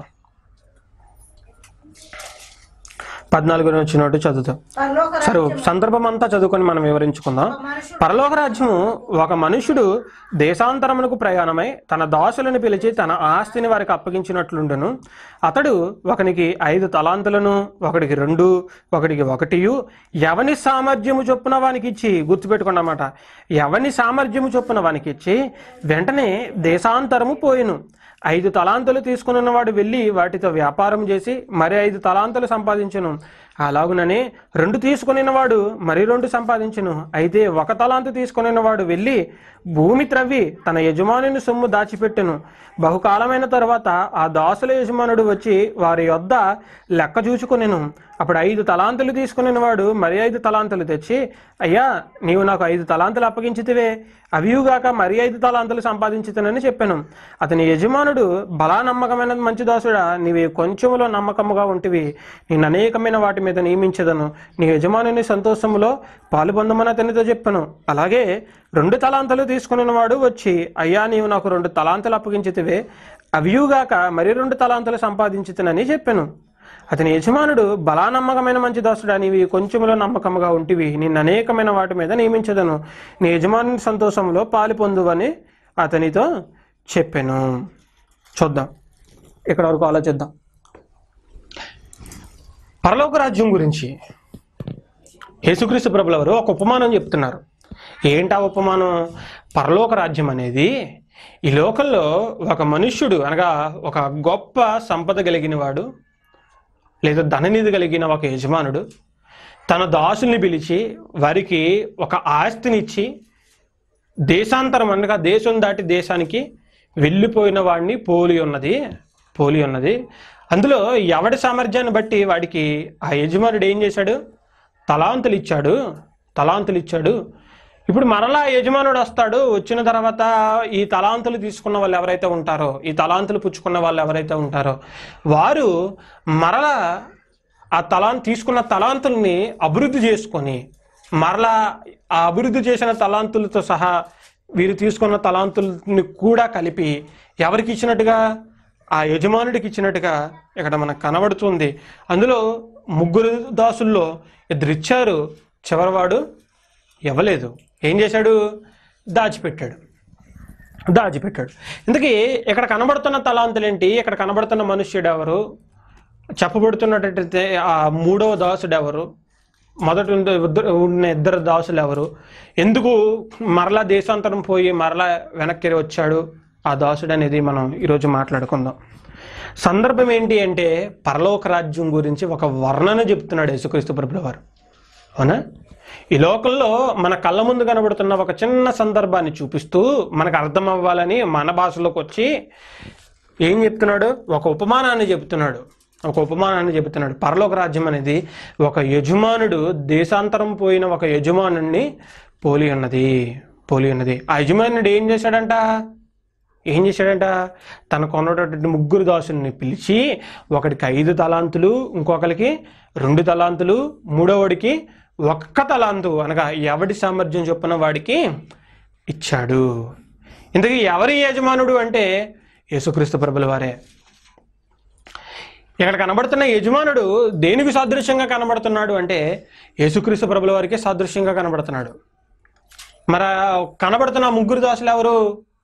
[SPEAKER 2] పద్నాలుగు వచ్చినట్టు చదువుతాం
[SPEAKER 3] పరలోక
[SPEAKER 2] సరే సందర్భం అంతా చదువుకొని మనం వివరించుకుందాం పరలోక రాజ్యము ఒక మనుషుడు దేశాంతరమునకు ప్రయాణమై తన దాసులను పిలిచి తన ఆస్తిని వారికి అప్పగించినట్లుండును అతడు ఒకనికి ఐదు తలాంతులను ఒకడికి రెండు ఒకడికి ఒకటియు ఎవని సామర్థ్యము చొప్పున వానికి ఇచ్చి గుర్తుపెట్టుకోండి అన్నమాట ఎవని సామర్థ్యము చొప్పున వానికి ఇచ్చి వెంటనే దేశాంతరము పోయిను ఐదు తలాంతులు తీసుకున్న వాడు వెళ్ళి వాటితో వ్యాపారం చేసి మరి ఐదు తలాంతులు సంపాదించును అలాగుననే రెండు తీసుకునిన వాడు మరి రెండు సంపాదించును అయితే ఒక తలాంతు తీసుకునిన వాడు వెళ్ళి భూమి త్రవ్వి తన యజమానుని సొమ్ము దాచిపెట్టెను బహుకాలమైన తర్వాత ఆ దాసుల యజమానుడు వచ్చి వారి యొద్ద లెక్క చూచుకొనెను అప్పుడు ఐదు తలాంతులు తీసుకుని వాడు మరి ఐదు తలాంతులు తెచ్చి అయ్యా నీవు నాకు ఐదు తలాంతులు అప్పగించితివే అవియుగాక మరి ఐదు తలాంతులు సంపాదించుతానని చెప్పాను అతని యజమానుడు బలా నమ్మకమైన మంచి దాసుడా నీవి కొంచెములో నమ్మకముగా ఉంటివి నేను అనేకమైన వాటి మీద నియమించదను నీ యజమానుని సంతోషములో పాలుపొందమని అతనితో చెప్పాను అలాగే రెండు తలాంతులు తీసుకుని వాడు వచ్చి అయ్యా నీవు నాకు రెండు తలాంతులు అప్పగించితివే అవియుగాక మరి రెండు తలాంతులు సంపాదించుతానని చెప్పాను అతని యజమానుడు బలానమ్మకమైన మంచి దాసుడా నీవి కొంచెములో నమ్మకముగా ఉంటివి నిన్ను అనేకమైన వాటి మీద నియమించదను నీ యజమాని సంతోషంలో పాలు పొందువని అతనితో చెప్పాను చూద్దాం ఇక్కడ వరకు ఆలోచిద్దాం పరలోక రాజ్యం గురించి యేసుక్రీస్తు ప్రభుల వారు ఒక ఉపమానం చెప్తున్నారు ఏంటి ఆ ఉపమానం పరలోక రాజ్యం అనేది ఈ లోకంలో ఒక మనుష్యుడు అనగా ఒక గొప్ప సంపద కలిగిన వాడు లేదా ధననిధి కలిగిన ఒక యజమానుడు తన దాసుల్ని పిలిచి వారికి ఒక ఆస్తినిచ్చి దేశాంతరం అనగా దేశం దాటి దేశానికి వెళ్ళిపోయిన వాడిని పోలి ఉన్నది పోలి ఉన్నది అందులో ఎవడి సామర్థ్యాన్ని బట్టి వాడికి ఆ యజమానుడు ఏం చేశాడు తలాంతులు ఇచ్చాడు తలాంతులు ఇచ్చాడు ఇప్పుడు మరలా యజమానుడు వస్తాడు వచ్చిన తర్వాత ఈ తలాంతులు తీసుకున్న వాళ్ళు ఎవరైతే ఉంటారో ఈ తలాంతులు పుచ్చుకున్న వాళ్ళు ఎవరైతే ఉంటారో వారు మరలా ఆ తలాంత్ తీసుకున్న తలాంతుల్ని అభివృద్ధి చేసుకొని మరలా ఆ అభివృద్ధి చేసిన తలాంతులతో సహా వీరు తీసుకున్న తలాంతుల్ని కూడా కలిపి ఎవరికి ఇచ్చినట్టుగా ఆ యజమానుడికి ఇచ్చినట్టుగా ఇక్కడ మనకు కనబడుతుంది అందులో ముగ్గురు దాసుల్లో ఇద్దరు ఇచ్చారు చివరివాడు ఇవ్వలేదు ఏం చేశాడు దాచిపెట్టాడు దాచిపెట్టాడు ఇంతకీ ఇక్కడ కనబడుతున్న తలాంతులు ఏంటి ఇక్కడ కనబడుతున్న మనుష్యుడు ఎవరు చెప్పబడుతున్నట్టయితే ఆ మూడవ దాసుడు ఎవరు మొదటి ఉన్న ఇద్దరు ఉన్న ఇద్దరు దాసులు ఎవరు ఎందుకు మరలా దేశాంతరం పోయి మరలా వెనక్కి వచ్చాడు ఆ దాసుడు అనేది మనం ఈరోజు మాట్లాడుకుందాం సందర్భం ఏంటి అంటే పరలోక రాజ్యం గురించి ఒక వర్ణన చెప్తున్నాడు యేసుక్రీస్తు ప్రభుల వారు అవునా ఈ లోకంలో మన కళ్ళ ముందు కనబడుతున్న ఒక చిన్న సందర్భాన్ని చూపిస్తూ మనకు అర్థం అవ్వాలని మన భాషలోకి వచ్చి ఏం చెప్తున్నాడు ఒక ఉపమానాన్ని చెప్తున్నాడు ఒక ఉపమానాన్ని చెబుతున్నాడు పరలోక రాజ్యం అనేది ఒక యజమానుడు దేశాంతరం పోయిన ఒక యజమానుడిని పోలి ఉన్నది పోలి ఉన్నది ఆ యజమానుడు ఏం చేశాడంట ఏం చేశాడంట తనకు ఉన్నటువంటి ముగ్గురు దాసుల్ని పిలిచి ఒకడికి ఐదు తలాంతులు ఇంకొకరికి రెండు తలాంతులు మూడోవాడికి ఒక్క తలాంతు అనగా ఎవడి సామర్థ్యం చొప్పున వాడికి ఇచ్చాడు ఇంతకీ ఎవరి యజమానుడు అంటే యేసుక్రీస్తు ప్రభుల వారే ఇక్కడ కనబడుతున్న యజమానుడు దేనికి సాదృశ్యంగా కనబడుతున్నాడు అంటే యేసుక్రీస్తు ప్రభుల వారికి సాదృశ్యంగా కనబడుతున్నాడు మరి ఆ కనబడుతున్న ఆ ముగ్గురు దాసులు ఎవరు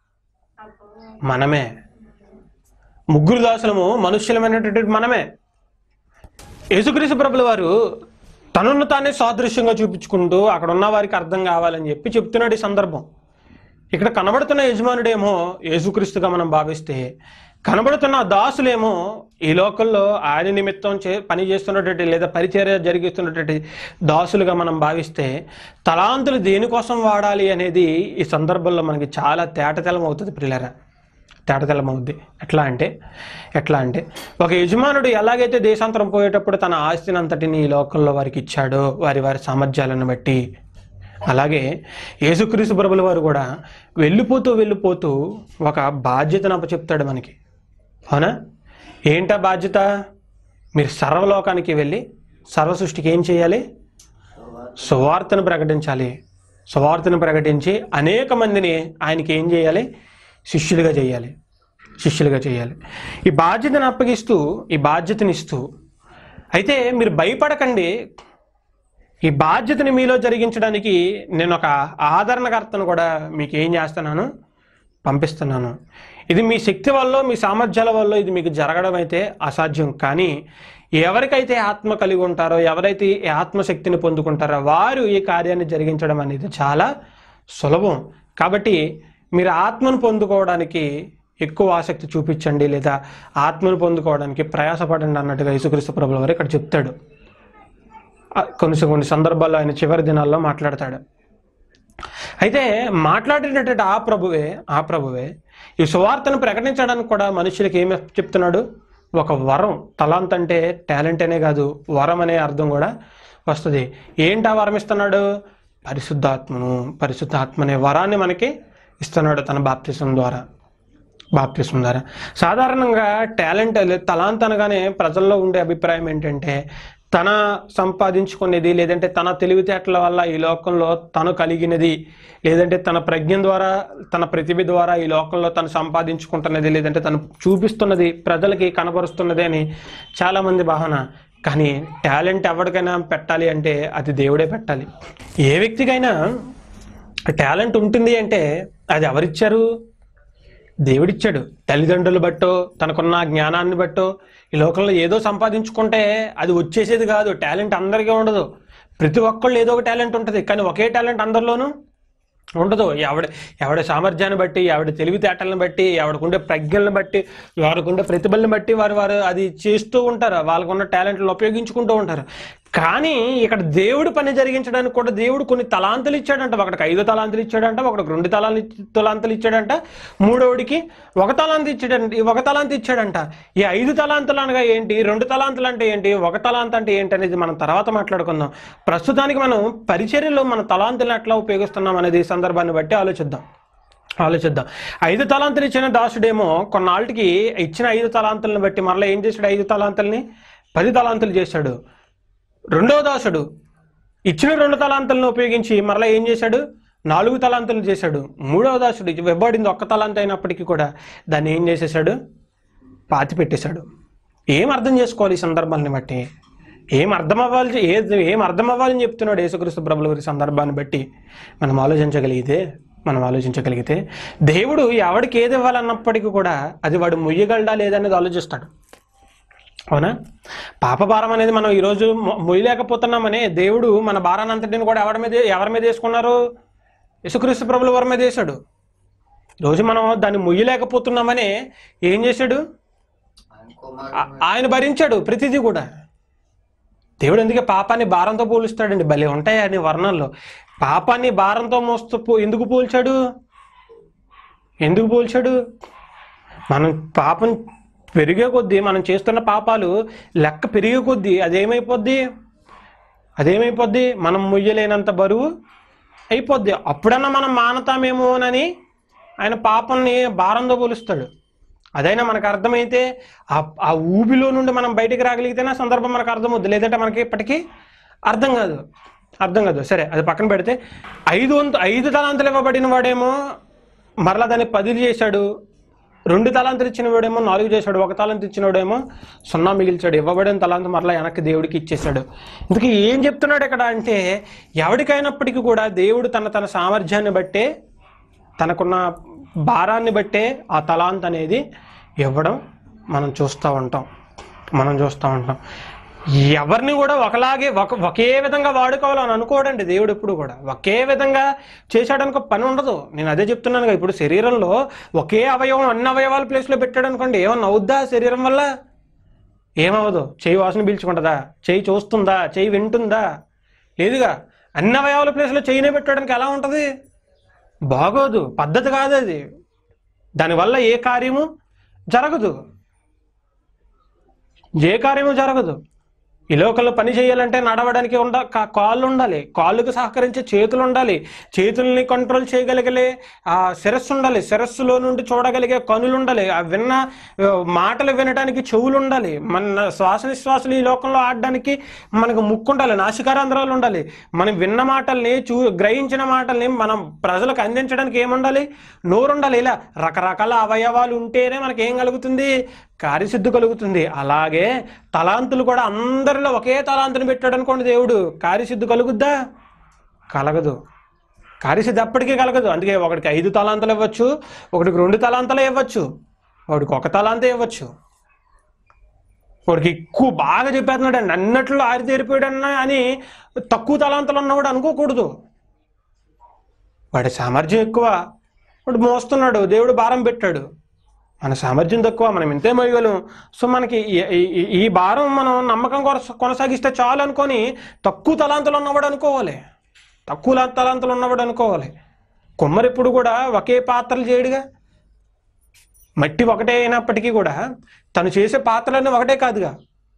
[SPEAKER 2] మనమే ముగ్గురు దాసులము మనుష్యులమైనటువంటి మనమే యేసుక్రీస్తు ప్రభుల వారు తనను తానే సాదృశ్యంగా చూపించుకుంటూ అక్కడ ఉన్న వారికి అర్థం కావాలని చెప్పి చెప్తున్నాడు ఈ సందర్భం ఇక్కడ కనబడుతున్న యజమానుడేమో యేసుక్రీస్తుగా మనం భావిస్తే కనబడుతున్న దాసులేమో ఈ లోకల్లో ఆయన నిమిత్తం చే పని చేస్తున్నటువంటి లేదా పరిచర్య జరిగిస్తున్నటువంటి దాసులుగా మనం భావిస్తే తలాంతులు దేనికోసం వాడాలి అనేది ఈ సందర్భంలో మనకి చాలా తేటతెలం అవుతుంది ప్రియులరా తేటతెల్లం అవుద్ది ఎట్లా అంటే ఎట్లా అంటే ఒక యజమానుడు ఎలాగైతే దేశాంతరం పోయేటప్పుడు తన ఆస్తిని అంతటిని ఈ లోకంలో వారికి ఇచ్చాడో వారి వారి సామర్థ్యాలను బట్టి అలాగే యేసుక్రీస్తు ప్రభుల వారు కూడా వెళ్ళిపోతూ వెళ్ళిపోతూ ఒక బాధ్యతను అప్పచెప్తాడు మనకి అవునా ఏంటా బాధ్యత మీరు సర్వలోకానికి వెళ్ళి సర్వ సృష్టికి ఏం చేయాలి సువార్తను ప్రకటించాలి సువార్తను ప్రకటించి అనేక మందిని ఆయనకి ఏం చేయాలి శిష్యులుగా చేయాలి శిష్యులుగా చేయాలి ఈ బాధ్యతను అప్పగిస్తూ ఈ బాధ్యతని ఇస్తూ అయితే మీరు భయపడకండి ఈ బాధ్యతని మీలో జరిగించడానికి నేను ఒక ఆదరణకర్తను కూడా మీకు ఏం చేస్తున్నాను పంపిస్తున్నాను ఇది మీ శక్తి వల్ల మీ సామర్థ్యాల వల్ల ఇది మీకు జరగడం అయితే అసాధ్యం కానీ ఎవరికైతే ఆత్మ కలిగి ఉంటారో ఎవరైతే ఈ ఆత్మశక్తిని పొందుకుంటారో వారు ఈ కార్యాన్ని జరిగించడం అనేది చాలా సులభం కాబట్టి మీరు ఆత్మను పొందుకోవడానికి ఎక్కువ ఆసక్తి చూపించండి లేదా ఆత్మను పొందుకోవడానికి ప్రయాసపడండి అన్నట్టుగా యేసుక్రీస్తు ప్రభుల వారు ఇక్కడ చెప్తాడు ఆ, కొన్ని కొన్ని సందర్భాల్లో ఆయన చివరి దినాల్లో మాట్లాడతాడు అయితే మాట్లాడినటువంటి ఆ ప్రభువే ఆ ప్రభువే ఈ సువార్తను ప్రకటించడానికి కూడా మనుషులకి ఏమి చెప్తున్నాడు ఒక వరం తలాంత్ అంటే టాలెంట్ అనే కాదు వరం అనే అర్థం కూడా వస్తుంది ఏంటి ఆ వరం ఇస్తున్నాడు పరిశుద్ధాత్మను పరిశుద్ధాత్మ అనే వరాన్ని మనకి ఇస్తున్నాడు తన బాప్తిసం ద్వారా బాప్తిసం ద్వారా సాధారణంగా టాలెంట్ లే- తలాంత్ అనగానే ప్రజల్లో ఉండే అభిప్రాయం ఏంటంటే తన సంపాదించుకునేది లేదంటే తన తెలివితేటల వల్ల ఈ లోకంలో తను కలిగినది లేదంటే తన ప్రజ్ఞ ద్వారా తన ప్రతిభ ద్వారా ఈ లోకంలో తను సంపాదించుకుంటున్నది లేదంటే తను చూపిస్తున్నది ప్రజలకి కనబరుస్తున్నది అని చాలామంది భావన కానీ టాలెంట్ ఎవరికైనా పెట్టాలి అంటే అది దేవుడే పెట్టాలి ఏ వ్యక్తికైనా టాలెంట్ ఉంటుంది అంటే అది ఎవరిచ్చారు దేవుడిచ్చాడు తల్లిదండ్రులు బట్టో తనకున్న జ్ఞానాన్ని బట్టో ఈ లోకంలో ఏదో సంపాదించుకుంటే అది వచ్చేసేది కాదు టాలెంట్ అందరికీ ఉండదు ప్రతి ఒక్కళ్ళు ఏదో ఒక టాలెంట్ ఉంటుంది కానీ ఒకే టాలెంట్ అందరిలోనూ ఉండదు ఎవడ ఎవడి సామర్థ్యాన్ని బట్టి ఎవడి తెలివితేటలను బట్టి ఎవడికుండే ప్రజ్ఞలను బట్టి ఎవరికుండే ప్రతిభలను బట్టి వారు వారు అది చేస్తూ ఉంటారు వాళ్ళకున్న టాలెంట్లను ఉపయోగించుకుంటూ ఉంటారు కానీ ఇక్కడ దేవుడు పని జరిగించడానికి కూడా దేవుడు కొన్ని తలాంతులు ఇచ్చాడంట ఒకటికి ఐదు తలాంతులు ఇచ్చాడంట ఒకటికి రెండు తలాలు తలాంతులు ఇచ్చాడంట మూడోడికి ఒక తలాంతి ఇచ్చాడంట ఒక తలాంతి ఇచ్చాడంట ఈ ఐదు తలాంతులు అనగా ఏంటి రెండు తలాంతులు అంటే ఏంటి ఒక తలాంత అంటే ఏంటి అనేది మనం తర్వాత మాట్లాడుకుందాం ప్రస్తుతానికి మనం పరిచర్యలో మన తలాంతులను ఎట్లా ఉపయోగిస్తున్నాం అనేది ఈ సందర్భాన్ని బట్టి ఆలోచిద్దాం ఆలోచిద్దాం ఐదు తలాంతులు ఇచ్చిన దాసుడేమో కొన్నాళ్ళకి ఇచ్చిన ఐదు తలాంతులను బట్టి మరలా ఏం చేశాడు ఐదు తలాంతుల్ని పది తలాంతులు చేశాడు రెండో దాసుడు ఇచ్చిన రెండు తలాంతులను ఉపయోగించి మరలా ఏం చేశాడు నాలుగు తలాంతులు చేశాడు మూడవ దాసుడు వెబ్బడింది ఒక్క తలాంత అయినప్పటికీ కూడా దాన్ని ఏం చేసేసాడు పాతి పెట్టేశాడు ఏం అర్థం చేసుకోవాలి ఈ సందర్భాన్ని బట్టి ఏం అర్థం అవ్వాలి ఏ ఏం అర్థం అవ్వాలని చెప్తున్నాడు యేసుక్రీస్తు ప్రభుల వారి సందర్భాన్ని బట్టి మనం ఆలోచించగలిగితే మనం ఆలోచించగలిగితే దేవుడు ఎవడికి ఏది ఇవ్వాలన్నప్పటికీ కూడా అది వాడు ముయ్యగలడా లేదనేది ఆలోచిస్తాడు అవునా పాప భారం అనేది మనం ఈరోజు మొ- మొయ్యలేకపోతున్నామని దేవుడు మన భారాన్ని అంతటిని కూడా ఎవరి మీద ఎవరి మీద వేసుకున్నారు యేసుక్రీస్తు ప్రభుల వారి మీద వేశాడు రోజు మనం దాన్ని మొయ్యలేకపోతున్నామని ఏం చేశాడు
[SPEAKER 4] ఆయన కుమారుడు
[SPEAKER 2] ఆ- ఆయన భరించాడు ప్రతిదీ కూడా దేవుడు ఎందుకే పాపాన్ని భారంతో పోలుస్తాడండి భలే ఉంటాయి అని వర్ణంలో పాపాన్ని భారంతో మోస్తూ పో- ఎందుకు పోల్చాడు ఎందుకు పోల్చాడు మనం పాపం పెరిగే కొద్దీ మనం చేస్తున్న పాపాలు లెక్క పెరిగే కొద్దీ అదేమైపోద్ది అదేమైపోద్ది మనం మొయ్యలేనంత బరువు అయిపోద్ది అప్పుడన్నా మనం మానతామేమోనని ఆయన పాపంని భారంతో పోలుస్తాడు అదైనా మనకు అర్థమైతే ఆ ఆ ఊబిలో నుండి మనం బయటికి రాగలిగితేనే ఆ సందర్భం మనకు అర్థమవుద్ది లేదంటే మనకి ఇప్పటికీ అర్థం కాదు అర్థం కాదు సరే అది పక్కన పెడితే ఐదు వంతు ఐదు తలాంతులు ఇవ్వబడిన వాడేమో మరలా దాన్ని పదిలు చేశాడు రెండు తలాంతులు ఇచ్చిన వాడేమో నాలుగు చేశాడు ఒక తలాంతి ఇచ్చిన వాడేమో సున్నా మిగిల్చాడు ఇవ్వబడిన తలాంత మరలా వెనక్కి దేవుడికి ఇచ్చేశాడు ఇందుకు ఏం చెప్తున్నాడు ఇక్కడ అంటే ఎవరికైనప్పటికీ కూడా దేవుడు తన తన సామర్థ్యాన్ని బట్టే తనకున్న భారాన్ని బట్టే ఆ తలాంత్ అనేది ఇవ్వడం మనం చూస్తూ ఉంటాం మనం చూస్తూ ఉంటాం ఎవరిని కూడా ఒకలాగే ఒక ఒకే విధంగా వాడుకోవాలని అనుకోడండి దేవుడు ఎప్పుడు కూడా ఒకే విధంగా చేశాడనుకో పని ఉండదు నేను అదే చెప్తున్నాను కదా ఇప్పుడు శరీరంలో ఒకే అవయవం అన్ని అవయవాల ప్లేస్లో పెట్టాడు అనుకోండి ఏమన్నా అవుద్దా శరీరం వల్ల ఏమవ్వదు చేయి వాసన పీల్చుకుంటుందా చేయి చూస్తుందా చేయి వింటుందా లేదుగా అన్ని అవయవాల ప్లేస్లో చేయినే పెట్టడానికి ఎలా ఉంటుంది బాగోదు పద్ధతి కాదు అది దానివల్ల ఏ కార్యము జరగదు ఏ కార్యము జరగదు ఈ లోకంలో పని చేయాలంటే నడవడానికి ఉండ కా- కాళ్ళు ఉండాలి కాళ్ళకు సహకరించే చేతులు ఉండాలి చేతుల్ని కంట్రోల్ చేయగలిగే ఆ శిరస్సు ఉండాలి శిరస్సులో నుండి చూడగలిగే కనులు ఉండాలి ఆ విన్న ఆ, మాటలు వినడానికి చెవులు ఉండాలి మన శ్వాస నిశ్వాసాలు ఈ లోకంలో ఆడడానికి మనకు ముక్కు ఉండాలి నాసికారంధ్రాలు ఉండాలి మనం విన్న మాటల్ని చూ గ్రహించిన మాటల్ని మనం ప్రజలకు అందించడానికి ఏముండాలి నోరు ఉండాలి ఇలా రకరకాల అవయవాలు ఉంటేనే మనకి ఏం కలుగుతుంది కార్యసిద్ధి కలుగుతుంది అలాగే తలాంతులు కూడా అందరిలో ఒకే తలాంతుని పెట్టాడు అనుకోండి దేవుడు కార్యసిద్ధి కలుగుద్దా కలగదు కార్యసిద్ధి అప్పటికీ కలగదు అందుకే ఒకడికి ఐదు తలాంతలు ఇవ్వచ్చు ఒకడికి రెండు తలాంతలు ఇవ్వచ్చు ఒకడికి ఒక తలాంత ఇవ్వచ్చు వాడికి ఎక్కువ బాగా చెప్పేస్తున్నాడు అండి అన్నట్లు ఆరితేరిపోయాడన్నా అని తక్కువ తలాంతలు ఉన్నవాడు అనుకోకూడదు వాడి సామర్థ్యం ఎక్కువ వాడు మోస్తున్నాడు దేవుడు భారం పెట్టాడు మన సామర్థ్యం తక్కువ మనం ఇంతే మోయగలం సో మనకి ఈ- ఈ- ఈ భారం మనం నమ్మకం కొనస- కొనసాగిస్తే చాలు అనుకొని తక్కువ తలాంతులు ఉన్నవాడు అనుకోవాలి తక్కువ లా- తలాంతులు ఉన్నవాడు అనుకోవాలి కుమ్మరి ఎప్పుడు కూడా ఒకే పాత్రలు చేయడుగా మట్టి ఒకటే అయినప్పటికీ కూడా తను చేసే పాత్రలన్నీ ఒకటే కాదుగా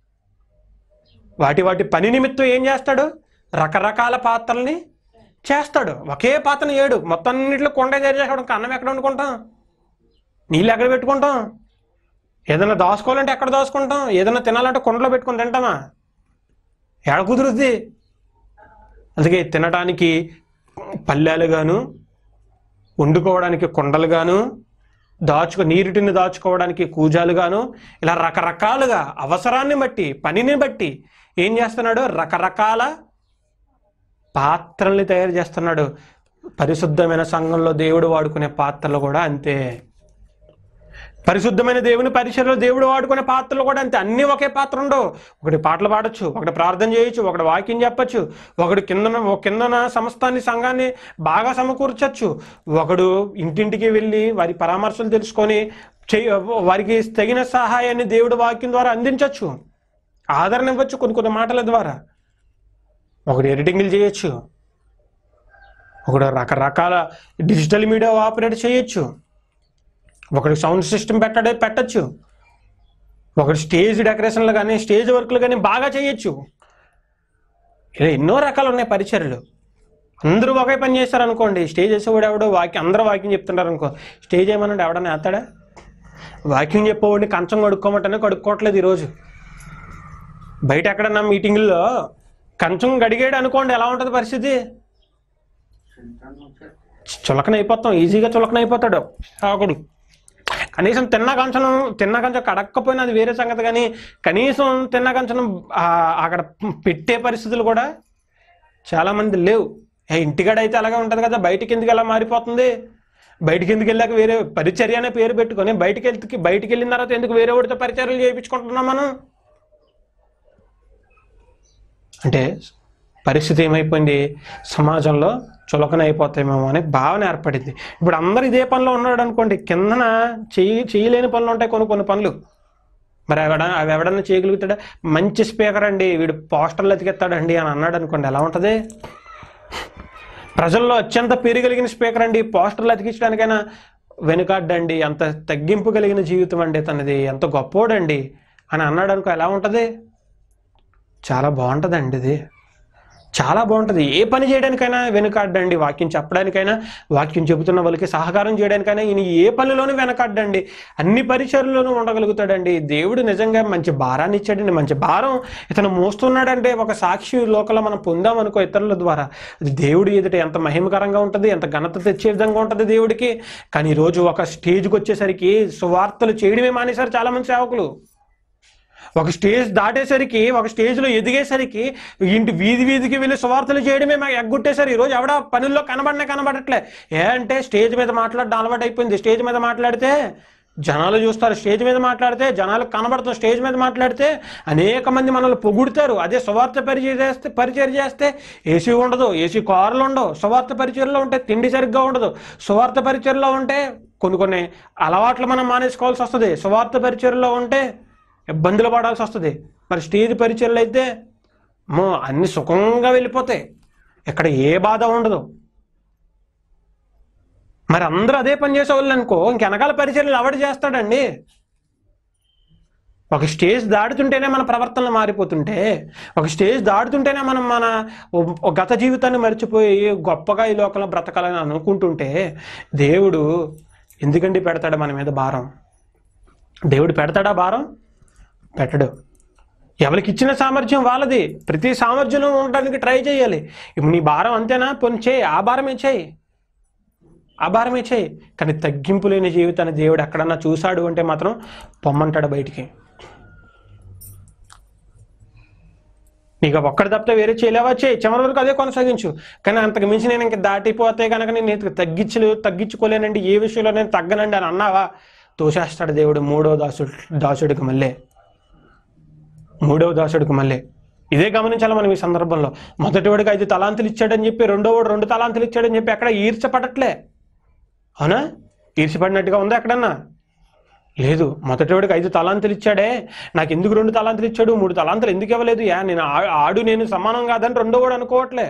[SPEAKER 2] వాటి వాటి పని నిమిత్తం ఏం చేస్తాడు రకరకాల పాత్రల్ని చేస్తాడు ఒకే పాత్రని ఏడు మొత్తం అన్నింటిలో కొండ తయారు చేసాడు ఇంకా అన్నం ఎక్కడ వండుకుంటాం నీళ్ళు ఎక్కడ పెట్టుకుంటాం ఏదైనా దాచుకోవాలంటే ఎక్కడ దాచుకుంటాం ఏదైనా తినాలంటే కొండలో పెట్టుకొని తింటామా ఎడ కుదురుద్ది అందుకే తినడానికి పల్లెలు గాను వండుకోవడానికి కొండలు గాను దాచుకో నీరుటిని దాచుకోవడానికి కూజాలు గాను ఇలా రకరకాలుగా అవసరాన్ని బట్టి పనిని బట్టి ఏం చేస్తున్నాడు రకరకాల పాత్రల్ని తయారు చేస్తున్నాడు పరిశుద్ధమైన సంఘంలో దేవుడు వాడుకునే పాత్రలు కూడా అంతే పరిశుద్ధమైన దేవుని పరిచయలో దేవుడు వాడుకునే పాత్రలు కూడా అంతే అన్నీ ఒకే పాత్ర ఉండవు ఒకటి పాటలు పాడొచ్చు ఒకటి ప్రార్థన చేయొచ్చు ఒకటి వాక్యం చెప్పొచ్చు ఒకడు కిందన ఒక కిందన సమస్తాన్ని సంఘాన్ని బాగా సమకూర్చొచ్చు ఒకడు ఇంటింటికి వెళ్ళి వారి పరామర్శలు తెలుసుకొని చేయ వారికి తగిన సహాయాన్ని దేవుడు వాక్యం ద్వారా అందించవచ్చు ఆదరణ ఇవ్వచ్చు కొన్ని కొన్ని మాటల ద్వారా ఒకడు ఎడిటింగ్లు చేయొచ్చు ఒకడు రకరకాల డిజిటల్ మీడియా ఆపరేట్ చేయొచ్చు ఒకడు సౌండ్ సిస్టమ్ పెట్టడే పెట్టచ్చు ఒకడు స్టేజ్ డెకరేషన్లు కానీ స్టేజ్ వర్క్లు కానీ బాగా చేయొచ్చు ఇలా ఎన్నో రకాలు ఉన్నాయి పరిచర్లు అందరూ ఒకే పని చేస్తారు అనుకోండి స్టేజ్ వేసేవాడు ఎవడో వాక్యం అందరూ వాక్యం చెప్తుంటారు అనుకో స్టేజ్ ఏమన్నాడు ఎవడన్నా వేస్తాడా వాక్యం చెప్పేవాడిని కంచం కడుక్కోమంటేనే కడుక్కోవట్లేదు ఈరోజు బయట ఎక్కడన్నా మీటింగుల్లో కంచం గడిగాడు అనుకోండి ఎలా ఉంటుంది పరిస్థితి చులకన అయిపోతాం ఈజీగా చులకన అయిపోతాడు సాకుడు కనీసం తిన్న కంచనం తిన్న కంచం కడక్కపోయినా అది వేరే సంగతి కానీ కనీసం తిన్న కంచనం ఆ, అక్కడ పెట్టే పరిస్థితులు కూడా చాలా మంది లేవు ఏ ఇంటికాడ అయితే అలాగే ఉంటుంది కదా బయటికి ఎందుకు ఎలా మారిపోతుంది బయటికి ఎందుకు వెళ్ళాక వేరే పరిచర్య అనే పేరు పెట్టుకొని బయటికి వెళ్తే బయటికి వెళ్ళిన తర్వాత ఎందుకు వేరే వాడితో పరిచర్యలు చేయించుకుంటున్నాం మనం అంటే పరిస్థితి ఏమైపోయింది సమాజంలో చులకన అయిపోతామేమో అనే భావన ఏర్పడింది ఇప్పుడు అందరు ఇదే పనిలో ఉన్నాడు అనుకోండి కిందన చేయి చేయలేని పనులు ఉంటాయి కొన్ని కొన్ని పనులు మరి ఎవడ అవి ఎవడన్నా చేయగలుగుతాడా మంచి స్పీకర్ అండి వీడు పోస్టర్లు ఎతికెత్తాడండి అని అన్నాడు అనుకోండి ఎలా ఉంటుంది ప్రజల్లో అత్యంత పేరు కలిగిన స్పీకర్ అండి పోస్టర్లు అతికించడానికైనా వెనుకాడ్డండి అంత తగ్గింపు కలిగిన జీవితం అండి తనది ఎంత గొప్పోడండి అని అన్నాడు అనుకో ఎలా ఉంటుంది చాలా బాగుంటుందండి ఇది చాలా బాగుంటుంది ఏ పని చేయడానికైనా వెనుకాడ్డండి వాక్యం చెప్పడానికైనా వాక్యం చెబుతున్న వాళ్ళకి సహకారం చేయడానికైనా ఈయన ఏ పనిలోనూ వెనకాడ్డండి అన్ని పరిచయల్లోనూ ఉండగలుగుతాడండి దేవుడు నిజంగా మంచి భారాన్ని ఇచ్చాడండి మంచి భారం ఇతను మోస్తున్నాడంటే ఒక సాక్షి లోకల మనం పొందామనుకో ఇతరుల ద్వారా అది దేవుడి ఎదుట ఎంత మహిమకరంగా ఉంటుంది ఎంత ఘనత తెచ్చే విధంగా ఉంటుంది దేవుడికి కానీ ఈరోజు ఒక స్టేజ్కి వచ్చేసరికి సువార్తలు చేయడమే మానేశారు చాలా మంది సేవకులు ఒక స్టేజ్ దాటేసరికి ఒక స్టేజ్లో ఎదిగేసరికి ఇంటి వీధి వీధికి వెళ్ళి సువార్తలు చేయడమే మాకు ఎగ్గొట్టేసరి ఈరోజు ఎవడ పనుల్లో కనబడనే కనబడట్లే ఏ అంటే స్టేజ్ మీద మాట్లాడడం అలవాటు అయిపోయింది స్టేజ్ మీద మాట్లాడితే జనాలు చూస్తారు స్టేజ్ మీద మాట్లాడితే జనాలకు కనబడతాం స్టేజ్ మీద మాట్లాడితే అనేక మంది మనల్ని పొగుడుతారు అదే సువార్త పరిచయం చేస్తే పరిచయం చేస్తే ఏసీ ఉండదు ఏసీ కార్లు ఉండవు సువార్త పరిచయంలో ఉంటే తిండి సరిగ్గా ఉండదు సువార్త పరిచయంలో ఉంటే కొన్ని కొన్ని అలవాట్లు మనం మానేసుకోవాల్సి వస్తుంది సువార్త పరిచయంలో ఉంటే ఇబ్బందులు పడాల్సి వస్తుంది మరి స్టేజ్ పరిచయలు అయితే మో అన్ని సుఖంగా వెళ్ళిపోతాయి ఇక్కడ ఏ బాధ ఉండదు మరి అందరూ అదే పని చేసేవాళ్ళు అనుకో ఇంక వెనకాల పరిచయలు ఎవడు చేస్తాడండి ఒక స్టేజ్ దాటుతుంటేనే మన ప్రవర్తనలు మారిపోతుంటే ఒక స్టేజ్ దాటుతుంటేనే మనం మన ఓ- ఓ గత జీవితాన్ని మర్చిపోయి గొప్పగా ఈ లోకంలో బ్రతకాలని అనుకుంటుంటే దేవుడు ఎందుకండి పెడతాడు మన మీద భారం దేవుడు పెడతాడా భారం పెట్టడు ఎవరికి ఇచ్చిన సామర్థ్యం వాళ్ళది ప్రతి సామర్థ్యం ఉండడానికి ట్రై చేయాలి ఇప్పుడు నీ భారం అంతేనా పొని చేయి ఆ భారమే చేయి ఆ భారమే చేయి కానీ తగ్గింపు లేని జీవితాన్ని దేవుడు ఎక్కడన్నా చూశాడు అంటే మాత్రం పొమ్మంటాడు బయటికి నీకు ఒక్కడి తప్పితే వేరే చేయలేవా చేయి చివరి వరకు అదే కొనసాగించు కానీ అంతకు మించి నేను ఇంక దాటిపోతే కనుక నేను తగ్గించలు తగ్గించుకోలేనండి ఏ విషయంలో నేను తగ్గనండి అని అన్నావా తోసేస్తాడు దేవుడు మూడో దాసుడు దాసుడికి మళ్ళీ మూడవ దాసుడికి మళ్ళీ ఇదే గమనించాలి మనం ఈ సందర్భంలో మొదటివాడికి ఐదు తలాంతులు ఇచ్చాడని చెప్పి రెండోవాడు రెండు తలాంతులు ఇచ్చాడని చెప్పి ఎక్కడ ఈర్చపడట్లే అవునా ఈర్చపడినట్టుగా ఉందా ఎక్కడన్నా లేదు మొదటివాడికి ఐదు తలాంతులు ఇచ్చాడే నాకు ఎందుకు రెండు తలాంతులు ఇచ్చాడు మూడు తలాంతులు ఎందుకు ఇవ్వలేదు యా నేను ఆ- ఆడు నేను సమానం కాదని రెండోవాడు అనుకోవట్లే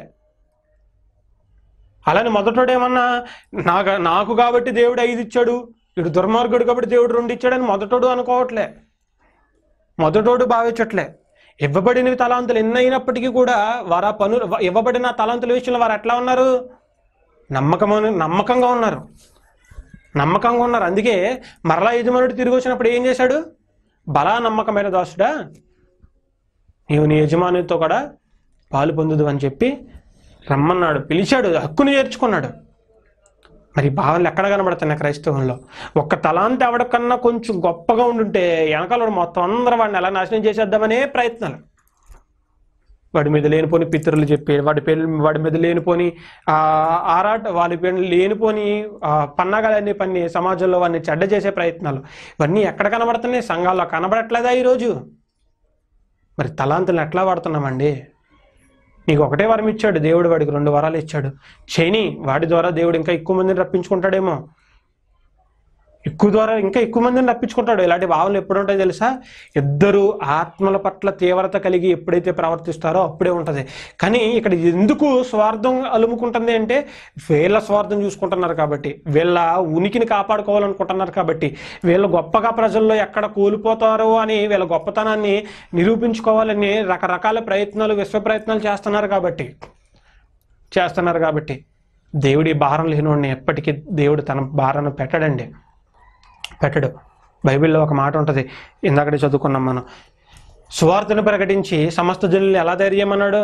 [SPEAKER 2] అలానే మొదటోడు ఏమన్నా నాకు నాకు కాబట్టి దేవుడు ఐదు ఇచ్చాడు ఇటు దుర్మార్గుడు కాబట్టి దేవుడు రెండు ఇచ్చాడని మొదటోడు అనుకోవట్లే మొదటోడు భావించట్లే ఇవ్వబడిన తలాంతులు ఎన్ని అయినప్పటికీ కూడా వారు ఆ పనులు ఇవ్వబడిన తలాంతుల విషయంలో వారు ఎట్లా ఉన్నారు నమ్మకమైన నమ్మకంగా ఉన్నారు నమ్మకంగా ఉన్నారు అందుకే మరలా యజమానుడు తిరిగి వచ్చినప్పుడు ఏం చేశాడు బలా నమ్మకమైన దాసుడా నీవు నీ యజమానితో కూడా పాలు పొందుదు అని చెప్పి రమ్మన్నాడు పిలిచాడు హక్కును చేర్చుకున్నాడు మరి ఈ భావనలు ఎక్కడ కనబడుతున్నాయి క్రైస్తవంలో ఒక్క తలాంతి ఎవడికన్నా కొంచెం గొప్పగా ఉండుంటే వెనకాల మొత్తం అందరూ వాడిని ఎలా నాశనం చేసేద్దామనే ప్రయత్నాలు వాడి మీద లేనిపోని పితరులు చెప్పి వాడి పేరు వాడి మీద లేనిపోని ఆ ఆరాట వాడి పేరు లేనిపోని ఆ, పన్నాగాలన్నీ పన్ని సమాజంలో వాడిని చెడ్డ చేసే ప్రయత్నాలు ఇవన్నీ ఎక్కడ కనబడుతున్నాయి సంఘాల్లో కనబడట్లేదా ఈరోజు మరి తలాంతులను ఎట్లా వాడుతున్నామండి నీకు ఒకటే వరం ఇచ్చాడు దేవుడు వాడికి రెండు వరాలు ఇచ్చాడు చేయని వాడి ద్వారా దేవుడు ఇంకా ఎక్కువ మందిని రప్పించుకుంటాడేమో ఎక్కువ ద్వారా ఇంకా ఎక్కువ మందిని రప్పించుకుంటాడు ఇలాంటి భావనలు ఎప్పుడు ఉంటాయో తెలుసా ఇద్దరు ఆత్మల పట్ల తీవ్రత కలిగి ఎప్పుడైతే ప్రవర్తిస్తారో అప్పుడే ఉంటుంది కానీ ఇక్కడ ఎందుకు స్వార్థం అలుముకుంటుంది అంటే వీళ్ళ స్వార్థం చూసుకుంటున్నారు కాబట్టి వీళ్ళ ఉనికిని కాపాడుకోవాలనుకుంటున్నారు కాబట్టి వీళ్ళ గొప్పగా ప్రజల్లో ఎక్కడ కోల్పోతారో అని వీళ్ళ గొప్పతనాన్ని నిరూపించుకోవాలని రకరకాల ప్రయత్నాలు విశ్వ ప్రయత్నాలు చేస్తున్నారు కాబట్టి చేస్తున్నారు కాబట్టి దేవుడి భారం లేనివాడిని ఎప్పటికీ దేవుడు తన భారాన్ని పెట్టడండి పెట్టడు బైబిల్లో ఒక మాట ఉంటుంది ఇందాకడే చదువుకున్నాం మనం సువార్తను ప్రకటించి సమస్త జనులు ఎలా తయారు చేయమన్నాడు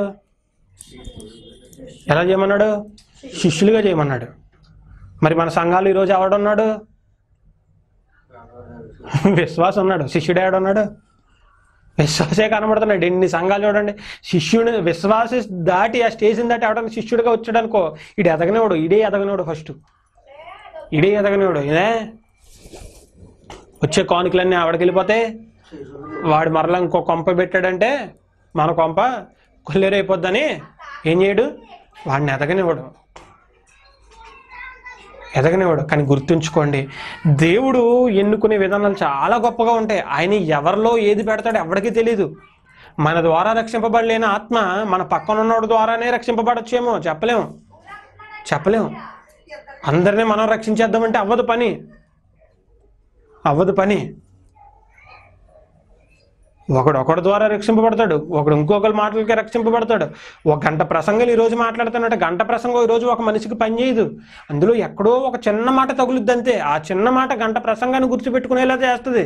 [SPEAKER 2] ఎలా చేయమన్నాడు శిష్యులుగా చేయమన్నాడు మరి మన సంఘాలు ఈరోజు ఎవడున్నాడు విశ్వాసం ఉన్నాడు శిష్యుడు ఎవడున్నాడు విశ్వాసే కనబడుతున్నాడు ఎన్ని సంఘాలు చూడండి శిష్యుడు విశ్వాస దాటి ఆ స్టేజ్ని దాటి అవడానికి శిష్యుడిగా వచ్చాడు అనుకో ఇడు ఎదగనివాడు ఇడే ఎదగనివాడు ఫస్ట్ ఇడే ఎదగనివాడు ఇదే వచ్చే కానుకలన్నీ ఆవిడకి వెళ్ళిపోతే వాడు మరలా ఇంకో కొంప పెట్టాడంటే మన కొంప కొల్లేరైపోద్దని ఏం చేయడు వాడిని ఎదగనివ్వడు ఎదగనివ్వడు కానీ గుర్తుంచుకోండి దేవుడు ఎన్నుకునే విధానాలు చాలా గొప్పగా ఉంటాయి ఆయన ఎవరిలో ఏది పెడతాడో ఎవరికీ తెలియదు మన ద్వారా రక్షింపబడలేని ఆత్మ మన పక్కన ఉన్నోడి ద్వారానే రక్షింపబడచ్చేమో చెప్పలేము చెప్పలేము అందరినీ మనం రక్షించేద్దామంటే అవ్వదు పని అవ్వదు పని ఒకడు ఒకడి ద్వారా రక్షింపబడతాడు ఒకడు ఇంకొకరి మాటలకి రక్షింపబడతాడు ఒక గంట ప్రసంగాలు ఈరోజు మాట్లాడుతున్నట్టు గంట ప్రసంగం ఈరోజు ఒక మనిషికి పని చేయదు అందులో ఎక్కడో ఒక చిన్న మాట తగులుద్ది అంతే ఆ చిన్న మాట గంట ప్రసంగాన్ని గుర్తుపెట్టుకునేలా చేస్తుంది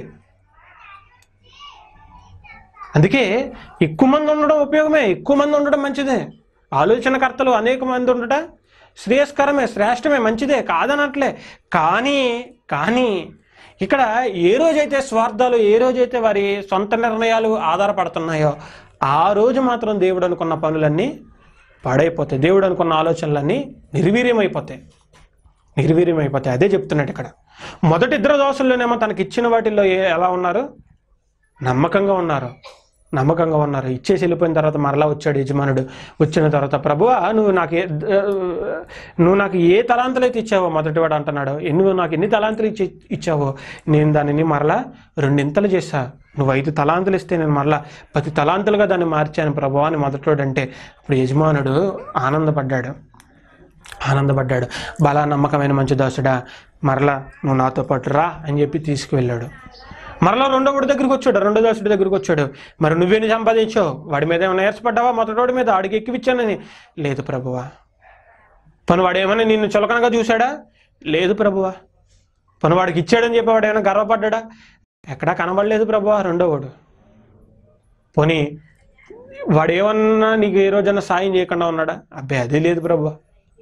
[SPEAKER 2] అందుకే ఎక్కువ మంది ఉండడం ఉపయోగమే ఎక్కువ మంది ఉండడం మంచిదే ఆలోచనకర్తలు అనేక మంది ఉండట శ్రేయస్కరమే శ్రేష్టమే మంచిదే కాదనట్లే కానీ కానీ ఇక్కడ ఏ రోజైతే స్వార్థాలు ఏ రోజైతే వారి సొంత నిర్ణయాలు ఆధారపడుతున్నాయో ఆ రోజు మాత్రం దేవుడు అనుకున్న పనులన్నీ పాడైపోతాయి దేవుడు అనుకున్న ఆలోచనలన్నీ నిర్వీర్యమైపోతాయి నిర్వీర్యమైపోతాయి అదే చెప్తున్నాడు ఇక్కడ మొదటి ఇద్దరు దోషుల్లోనేమో తనకి ఇచ్చిన వాటిల్లో ఏ ఎలా ఉన్నారు నమ్మకంగా ఉన్నారు నమ్మకంగా ఉన్నారు ఇచ్చేసి వెళ్ళిపోయిన తర్వాత మరలా వచ్చాడు యజమానుడు వచ్చిన తర్వాత ప్రభువా నువ్వు నాకు ఏ నువ్వు నాకు ఏ తలాంతులు అయితే ఇచ్చావో మొదటివాడు అంటున్నాడు నువ్వు నాకు ఎన్ని తలాంతులు ఇచ్చి ఇచ్చావో నేను దానిని మరలా రెండింతలు చేశా నువ్వు ఐదు తలాంతులు ఇస్తే నేను మరలా పది తలాంతులుగా దాన్ని మార్చాను ప్రభువా అని మొదటివాడు అంటే అప్పుడు యజమానుడు ఆనందపడ్డాడు ఆనందపడ్డాడు బలా నమ్మకమైన మంచి దాసుడా మరలా నువ్వు నాతో పాటు రా అని చెప్పి తీసుకువెళ్ళాడు మరలా రెండో వాడి దగ్గరికి వచ్చాడు రెండో దాసుడి దగ్గరికి వచ్చాడు మరి నువ్వేని సంపాదించావు వాడి మీద ఏమైనా ఏర్పడ్డావా మొదటి మీద ఆడికి ఎక్కివిచ్చానని లేదు ప్రభువా పని వాడు ఏమైనా నిన్ను చులకనగా చూశాడా లేదు ప్రభువా పని వాడికి ఇచ్చాడని చెప్పి వాడు ఏమైనా గర్వపడ్డా ఎక్కడా కనబడలేదు ప్రభువా రెండో వాడు పోనీ వాడు ఏమన్నా నీకు ఏ రోజన్నా సాయం చేయకుండా ఉన్నాడా అబ్బాయి అదే లేదు ప్రభు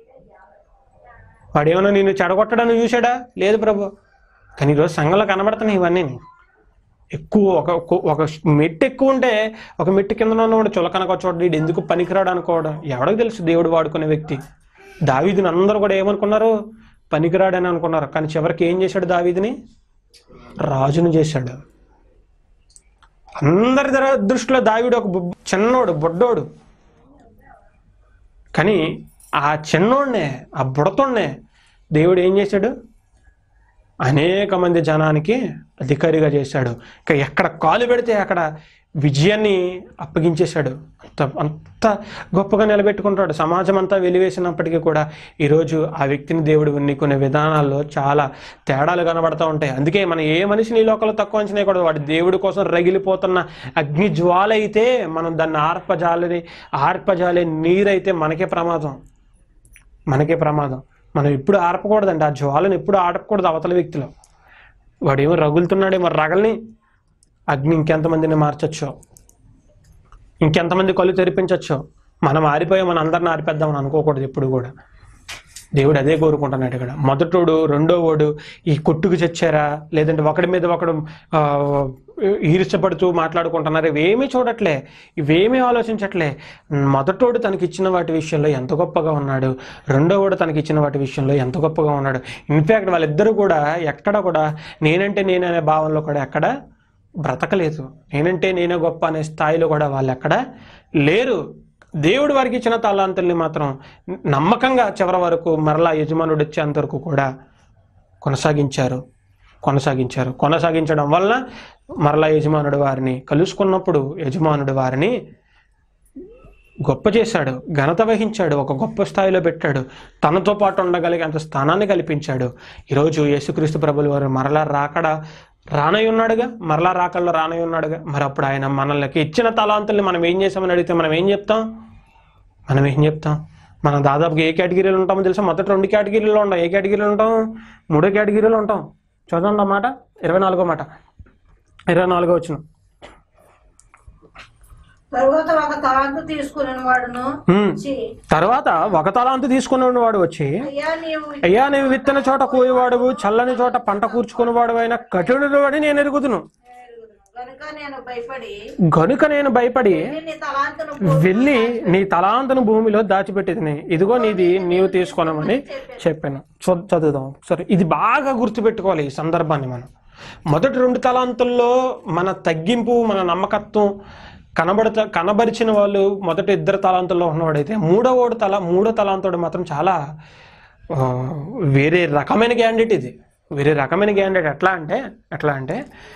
[SPEAKER 2] వాడు ఏమన్నా నిన్ను చెడగొట్టడాన్ని చూశాడా లేదు ప్రభు కానీ ఈరోజు సంఘంలో కనబడుతున్నాయి ఇవన్నీ ఎక్కువ ఒక ఒక- ఒక మెట్టు ఎక్కువ ఉంటే ఒక మెట్టు కింద ఉన్నవాడు చులకనగా చూడండి వీడు ఎందుకు పనికిరాడు అనుకోవడం ఎవడికి తెలుసు దేవుడు వాడుకునే వ్యక్తి దావీదిని అందరూ కూడా ఏమనుకున్నారు పనికిరాడని అనుకున్నారు కానీ చివరికి ఏం చేశాడు దావీదిని రాజును చేశాడు అందరి దర- దృష్టిలో దావీడు ఒక బు- చిన్నోడు బుడ్డోడు కానీ ఆ చిన్నోడినే ఆ బుడతోడినే దేవుడు ఏం చేశాడు అనేక మంది జనానికి అధికారిగా చేశాడు ఇక ఎక్కడ కాలు పెడితే అక్కడ విజయాన్ని అప్పగించేశాడు అంత అంత గొప్పగా నిలబెట్టుకుంటాడు సమాజం అంతా వెలివేసినప్పటికీ కూడా ఈరోజు ఆ వ్యక్తిని దేవుడు ఎన్నుకునే విధానాల్లో చాలా తేడాలు కనబడతా ఉంటాయి అందుకే మనం ఏ మనిషిని ఈ లోకంలో తక్కువ అంచనా కూడా వాడు దేవుడి కోసం రగిలిపోతున్న అగ్ని జ్వాల అయితే మనం దాన్ని ఆర్పజాలని ఆర్పజాలే నీరైతే మనకే ప్రమాదం మనకే ప్రమాదం మనం ఎప్పుడు ఆర్పకూడదండి ఆ జ్వాలను ఎప్పుడు ఆడకూడదు అవతల వ్యక్తిలో వాడేమో రగులుతున్నాడేమో రగల్ని అగ్ని ఇంకెంతమందిని మార్చొచ్చో ఇంకెంతమంది కళ్ళు తెరిపించొచ్చో మనం ఆరిపోయి మన అందరిని ఆరిపేద్దామని అనుకోకూడదు ఎప్పుడు కూడా దేవుడు అదే కోరుకుంటున్నాడు ఇక్కడ మొదటోడు రెండో వాడు ఈ కొట్టుకు చచ్చారా లేదంటే ఒకడి మీద ఒకడు ఆ, ఈర్ష్యపడుతూ మాట్లాడుకుంటున్నారు ఇవేమీ చూడట్లే ఇవేమీ ఆలోచించట్లే మొదటోడు తనకి ఇచ్చిన వాటి విషయంలో ఎంత గొప్పగా ఉన్నాడు రెండోవాడు తనకి ఇచ్చిన వాటి విషయంలో ఎంత గొప్పగా ఉన్నాడు ఇన్ఫ్యాక్ట్ వాళ్ళిద్దరూ కూడా ఎక్కడ కూడా నేనంటే నేననే భావనలో కూడా ఎక్కడ బ్రతకలేదు నేనంటే నేనే గొప్ప అనే స్థాయిలో కూడా వాళ్ళు ఎక్కడ లేరు దేవుడు వారికి ఇచ్చిన తలాంతుల్ని మాత్రం నమ్మకంగా చివరి వరకు మరలా యజమానుడు వచ్చేంత వరకు కూడా కొనసాగించారు కొనసాగించారు కొనసాగించడం వలన మరలా యజమానుడు వారిని కలుసుకున్నప్పుడు యజమానుడు వారిని గొప్ప చేశాడు ఘనత వహించాడు ఒక గొప్ప స్థాయిలో పెట్టాడు తనతో పాటు ఉండగలిగే అంత స్థానాన్ని కల్పించాడు ఈరోజు యేసుక్రీస్తు ప్రభుల వారు మరలా రాకడ రానై ఉన్నాడుగా మరలా రాకడలో రానై ఉన్నాడుగా మరి అప్పుడు ఆయన మనల్కి ఇచ్చిన తలాంతుల్ని మనం ఏం చేసామని అడిగితే మనం ఏం చెప్తాం మనం ఏం చెప్తాం మనం దాదాపుగా ఏ కేటగిరీలో ఉంటామో తెలుసా మొదటి రెండు కేటగిరీలో ఉంటాం ఏ కేటగిరీలో ఉంటాం మూడో కేటగిరీలో ఉంటాం చూడండి మాట ఇరవై నాలుగో మాట ఇరవై నాలుగో వచ్చిన
[SPEAKER 3] తరువాత ఒక తలాంతు తీసుకుని వాడును ఛీ,
[SPEAKER 2] తర్వాత ఒక తలాంతు తీసుకుని వాడు వచ్చి
[SPEAKER 3] అయ్యా నీవు
[SPEAKER 2] అయ్యా నీవు విత్తన చోట కోయవాడువు చల్లని చోట పంట కూర్చుకునేవాడు అయిన కఠినుడు అని నేను ఎరుగుదును
[SPEAKER 3] కనుక నేను భయపడి
[SPEAKER 2] గనుక నేను భయపడి
[SPEAKER 3] నీ తలాంతును
[SPEAKER 2] వెళ్ళి నీ తలాంతును భూమిలో దాచిపెట్టేది ఇదిగో నీది నీవు తీసుకొనమని చెప్పాను చూ- చదువుదాం సరే ఇది బాగా గుర్తుపెట్టుకోవాలి ఈ సందర్భాన్ని మనం మొదటి రెండు తలాంతుల్లో మన తగ్గింపు మన నమ్మకత్వం కనబడత కనబరిచిన వాళ్ళు మొదటి ఇద్దరు తలాంతుల్లో ఉన్నవాడైతే మూడవోడు తల మూడో తలాంతుడు మాత్రం చాలా ఆ, వేరే రకమైన క్యాండిడేట్ ఇది వేరే రకమైన క్యాండిడేట్ ఎట్లా అంటే ఎట్లా అంటే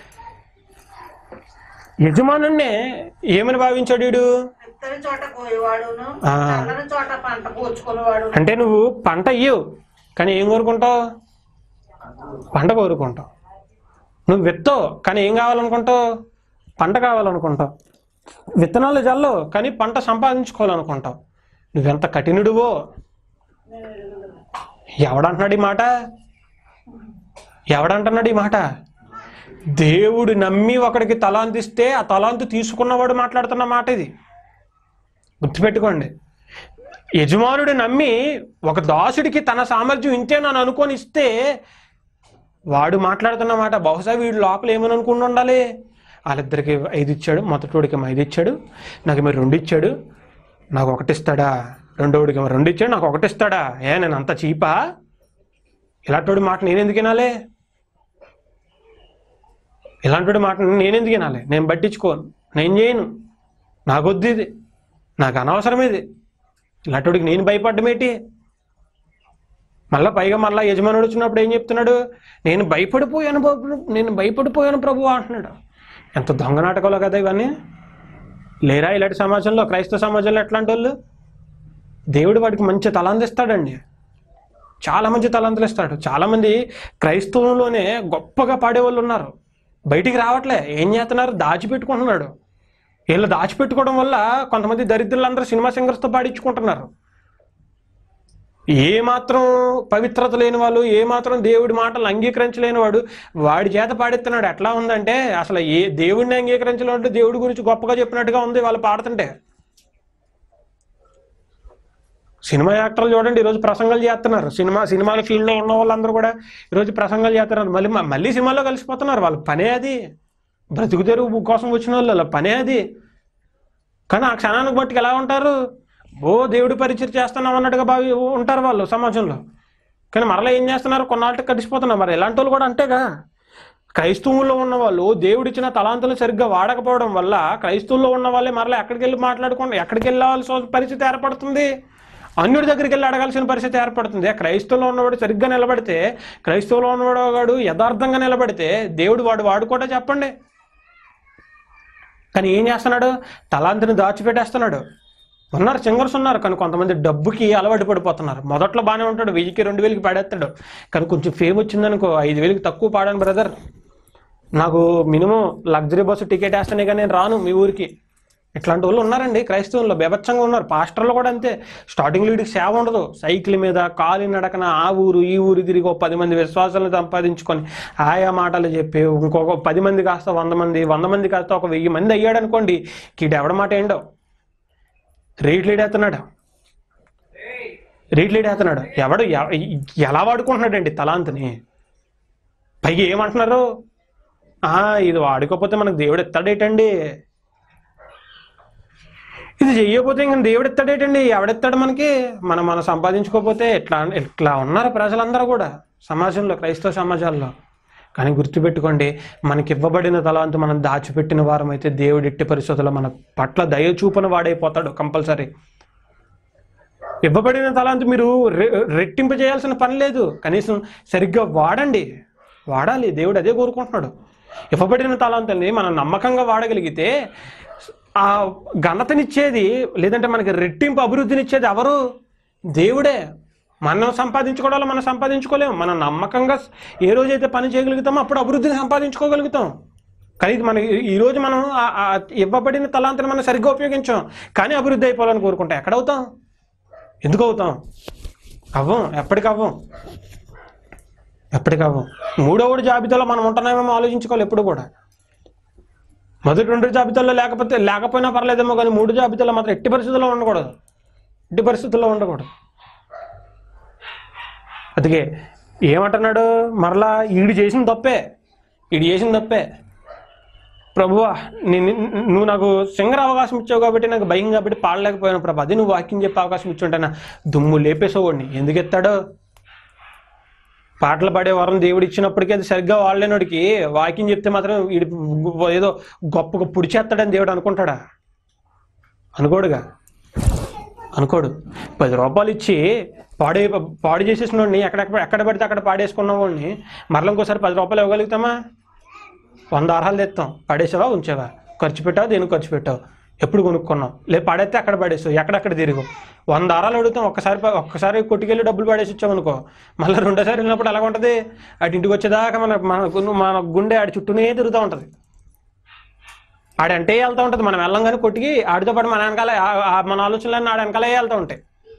[SPEAKER 2] యజమానున్నే ఏమని భావించాడు వీడు
[SPEAKER 3] విత్తని చోట కోయవాడును
[SPEAKER 2] ఆ.
[SPEAKER 3] చల్లని చోట పంట కూర్చుకునేవాడు
[SPEAKER 2] అంటే నువ్వు పంట ఇయ్యవు కానీ ఏం కోరుకుంటావు పంట కోరుకుంటావు నువ్వు విత్తవు కానీ ఏం కావాలనుకుంటావు పంట కావాలనుకుంటావు విత్తనాలు జల్లు కానీ పంట సంపాదించుకోవాలనుకుంటావు నువ్వెంత కఠినుడువో ఎవడంటున్నాడు ఈ మాట ఎవడంటున్నాడు ఈ మాట దేవుడు నమ్మి ఒకడికి తలాంతిస్తే ఆ తలాంతు తీసుకున్నవాడు మాట్లాడుతున్న మాట ఇది గుర్తుపెట్టుకోండి యజమానుడు నమ్మి ఒక దాసుడికి తన సామర్థ్యం ఇంతే నన్ను అనుకొని ఇస్తే వాడు మాట్లాడుతున్న మాట బహుశా వీడు లోపల ఏమని అనుకుని ఉండాలి వాళ్ళిద్దరికి ఐదు ఇచ్చాడు మొదటోడికి ఐదు ఇచ్చాడు నాకు మరి రెండు ఇచ్చాడు నాకు ఒకటి ఇస్తాడా రెండోడికి ఏమో రెండు ఇచ్చాడు నాకు ఒకటి ఇస్తాడా ఏ నేను అంత చీపా ఇలాంటి మాట నేను ఎందుకు వినాలి ఇలాంటి మాట నేను ఎందుకు వినాలి నేను పట్టించుకోను నేను చేయను నాకొద్దు ఇది నాకు అనవసరం ఇది ఇలాంటివాడికి నేను భయపడ్డం ఏంటి మళ్ళా పైగా మళ్ళా యజమానుడు వచ్చినప్పుడు ఏం చెప్తున్నాడు నేను భయపడిపోయాను బాబు నేను భయపడిపోయాను ప్రభు అంటున్నాడు ఎంత దొంగ నాటకాలు కదా ఇవన్నీ లేరా ఇలాంటి సమాజంలో క్రైస్తవ సమాజంలో ఎట్లాంటి వాళ్ళు దేవుడు వాడికి మంచి తలాంతి ఇస్తాడండి చాలా మంచి తలాంతులు ఇస్తాడు చాలా మంది క్రైస్తవంలోనే గొప్పగా పాడేవాళ్ళు ఉన్నారు బయటికి రావట్లే ఏం చేస్తున్నారు దాచిపెట్టుకుంటున్నాడు వీళ్ళు దాచిపెట్టుకోవడం వల్ల కొంతమంది దరిద్రులందరూ సినిమా సింగర్స్తో పాడించుకుంటున్నారు ఏ మాత్రం పవిత్రత లేని వాళ్ళు ఏ మాత్రం దేవుడి మాటలు అంగీకరించలేని వాడు వాడి చేత పాడిస్తున్నాడు ఎట్లా ఉందంటే అసలు ఏ దేవుడిని అంగీకరించలేదంటే దేవుడి గురించి గొప్పగా చెప్పినట్టుగా ఉంది వాళ్ళు పాడుతుంటే సినిమా యాక్టర్లు చూడండి ఈరోజు ప్రసంగాలు చేస్తున్నారు సినిమా సినిమాల ఫీల్డ్లో ఉన్న వాళ్ళందరూ కూడా ఈరోజు ప్రసంగాలు చేస్తున్నారు మళ్ళీ మళ్ళీ సినిమాలో కలిసిపోతున్నారు వాళ్ళ పనే అది బ్రతుకు తెరువు కోసం వచ్చిన వాళ్ళు వాళ్ళ పనే అది కానీ ఆ క్షణానికి బట్టి ఎలా ఉంటారు ఓ దేవుడి పరిచయం చేస్తున్నాం అన్నట్టుగా భావి ఉంటారు వాళ్ళు సమాజంలో కానీ మరలా ఏం చేస్తున్నారు కొన్నాళ్ళకి కలిసిపోతున్నారు మరి ఎలాంటి వాళ్ళు కూడా అంతేగా క్రైస్తవుల్లో ఉన్న వాళ్ళు దేవుడిచ్చిన తలాంతులు సరిగ్గా వాడకపోవడం వల్ల క్రైస్తవుల్లో ఉన్న వాళ్ళే మరలా ఎక్కడికి వెళ్ళి మాట్లాడుకోండి ఎక్కడికి వెళ్ళాల్సిన పరిస్థితి ఏర్పడుతుంది అన్యుడి దగ్గరికి వెళ్ళి అడగాల్సిన పరిస్థితి ఏర్పడుతుంది క్రైస్తవులో ఉన్నవాడు సరిగ్గా నిలబడితే క్రైస్తవులో ఉన్నవాడు వాడు యథార్థంగా నిలబడితే దేవుడు వాడు వాడుకోట చెప్పండి కానీ ఏం చేస్తున్నాడు తలాంతిని దాచిపెట్టేస్తున్నాడు ఉన్నారు సింగర్స్ ఉన్నారు కానీ కొంతమంది డబ్బుకి అలవాటు పడిపోతున్నారు మొదట్లో బాగానే ఉంటాడు వెయ్యికి రెండు వేలకి పాడేస్తాడు కానీ కొంచెం ఫేమ్ వచ్చిందనుకో ఐదు వేలకి తక్కువ పాడాను బ్రదర్ నాకు మినిమం లగ్జరీ బస్సు టికెట్ వేస్తేనే కానీ నేను రాను మీ ఊరికి ఇట్లాంటి వాళ్ళు ఉన్నారండి క్రైస్తవుల్లో బెభత్సంగా ఉన్నారు పాస్టర్లు కూడా అంతే స్టార్టింగ్ వీడికి సేవ ఉండదు సైకిల్ మీద కాలి నడకన ఆ ఊరు ఈ ఊరు తిరిగి ఒక పది మంది విశ్వాసాలను సంపాదించుకొని ఆయా మాటలు చెప్పి ఇంకొక పది మంది కాస్త వంద మంది వంద మంది కాస్త ఒక వెయ్యి మంది అయ్యాడు అనుకోండి కీడు ఎవడ మాట ఏంటో రేట్లు ఏడేస్తున్నాడు రేట్లు ఏడేస్తున్నాడు ఎవడు ఎవ- ఎలా వాడుకుంటున్నాడండి తలాంతిని పైగా ఏమంటున్నారు ఆ ఇది వాడుకోకపోతే మనకు దేవుడు ఎత్తాడేటండి ఇది చెయ్యకపోతే ఇంక దేవుడు ఎత్తాడేటండి ఎవడెత్తాడు మనకి మనం మనం సంపాదించుకోకపోతే ఇట్లా ఇట్లా ఉన్నారు ప్రజలందరూ కూడా సమాజంలో క్రైస్తవ సమాజాల్లో కానీ గుర్తుపెట్టుకోండి మనకి ఇవ్వబడిన తలాంతు మనం దాచిపెట్టిన వారం అయితే దేవుడు ఎట్టి పరిస్థితుల్లో మన పట్ల దయ చూపన వాడైపోతాడు కంపల్సరీ ఇవ్వబడిన తలాంతు మీరు రె- రెట్టింపు చేయాల్సిన పని లేదు కనీసం సరిగ్గా వాడండి వాడాలి దేవుడు అదే కోరుకుంటున్నాడు ఇవ్వబడిన తలాంతుల్ని మనం నమ్మకంగా వాడగలిగితే ఆ ఘనతనిచ్చేది లేదంటే మనకి రెట్టింపు అభివృద్ధినిచ్చేది ఎవరు దేవుడే మనం సంపాదించుకోవడాలో మనం సంపాదించుకోలేము మనం నమ్మకంగా ఏ రోజైతే పని చేయగలుగుతామో అప్పుడు అభివృద్ధిని సంపాదించుకోగలుగుతాం కానీ ఇది మన ఈ రోజు మనం ఆ- ఆ ఇవ్వబడిన తలాంతని మనం సరిగ్గా ఉపయోగించాం కానీ అభివృద్ధి అయిపోవాలని కోరుకుంటాం ఎక్కడ అవుతాం ఎందుకు అవుతాం అవ్వం ఎప్పటికి అవ్వం ఎప్పటికి అవ్వం మూడవది జాబితాలో మనం ఉంటున్నామేమో ఆలోచించుకోవాలి ఎప్పుడు కూడా మొదటి రెండు జాబితాల్లో లేకపోతే లేకపోయినా పర్లేదేమో కానీ మూడు జాబితాలో మాత్రం ఎట్టి పరిస్థితుల్లో ఉండకూడదు ఎట్టి పరిస్థితుల్లో ఉండకూడదు అందుకే ఏమంటున్నాడు మరలా ఈడు చేసిన తప్పే ఈడు చేసిన తప్పే ప్రభువా నేను నువ్వు నాకు సింగర్ అవకాశం ఇచ్చావు కాబట్టి నాకు భయం కాబట్టి పాడలేకపోయాను ప్రభు అది నువ్వు వాక్యం చెప్పే అవకాశం ఇచ్చుంటే నా దుమ్ము లేపేసేవాడిని ఎందుకు ఎత్తాడో పాటలు పాడే వరం దేవుడు ఇచ్చినప్పటికీ అది సరిగ్గా వాడలేనోడికి వాక్యం చెప్తే మాత్రం వీడి ఏదో గొప్పగా పుడిచేస్తాడని దేవుడు అనుకుంటాడా అనుకోడుగా అనుకోడు పది రూపాయలు ఇచ్చి పాడే పాడు చేసేసిన వాడిని ఎక్కడెక్కడ ఎక్కడ పడితే అక్కడ పాడేసుకున్న వాడిని మరలా ఇంకోసారి పది రూపాయలు ఇవ్వగలుగుతామా వంద అర్హాలు తెస్తాం పడేసావా ఉంచావా ఖర్చు పెట్టావు దేనికి ఖర్చు పెట్టావు ఎప్పుడు కొనుక్కున్నావు లేదు పడేస్తే అక్కడ పడేసావు ఎక్కడెక్కడ తిరుగు వంద అరాలు అడుగుతాం ఒక్కసారి ప- ఒక్కసారి కొట్టుకెళ్ళి డబ్బులు పడేసి వచ్చామనుకో మళ్ళీ రెండోసారి వెళ్ళినప్పుడు ఎలా ఉంటుంది అటు ఇంటికి వచ్చేదాకా మన మన గు- మన గుండె ఆడి చుట్టూనే తిరుగుతూ ఉంటుంది ఆడంటే వెళ్తూ ఉంటుంది మనం వెళ్ళంగానే కొట్టుకి ఆడితో పాటు మన వెనకాల ఆ- ఆ మన ఆలోచనలన్నీ ఆడ వెనకాలే వెళ్తూ ఉంటాయి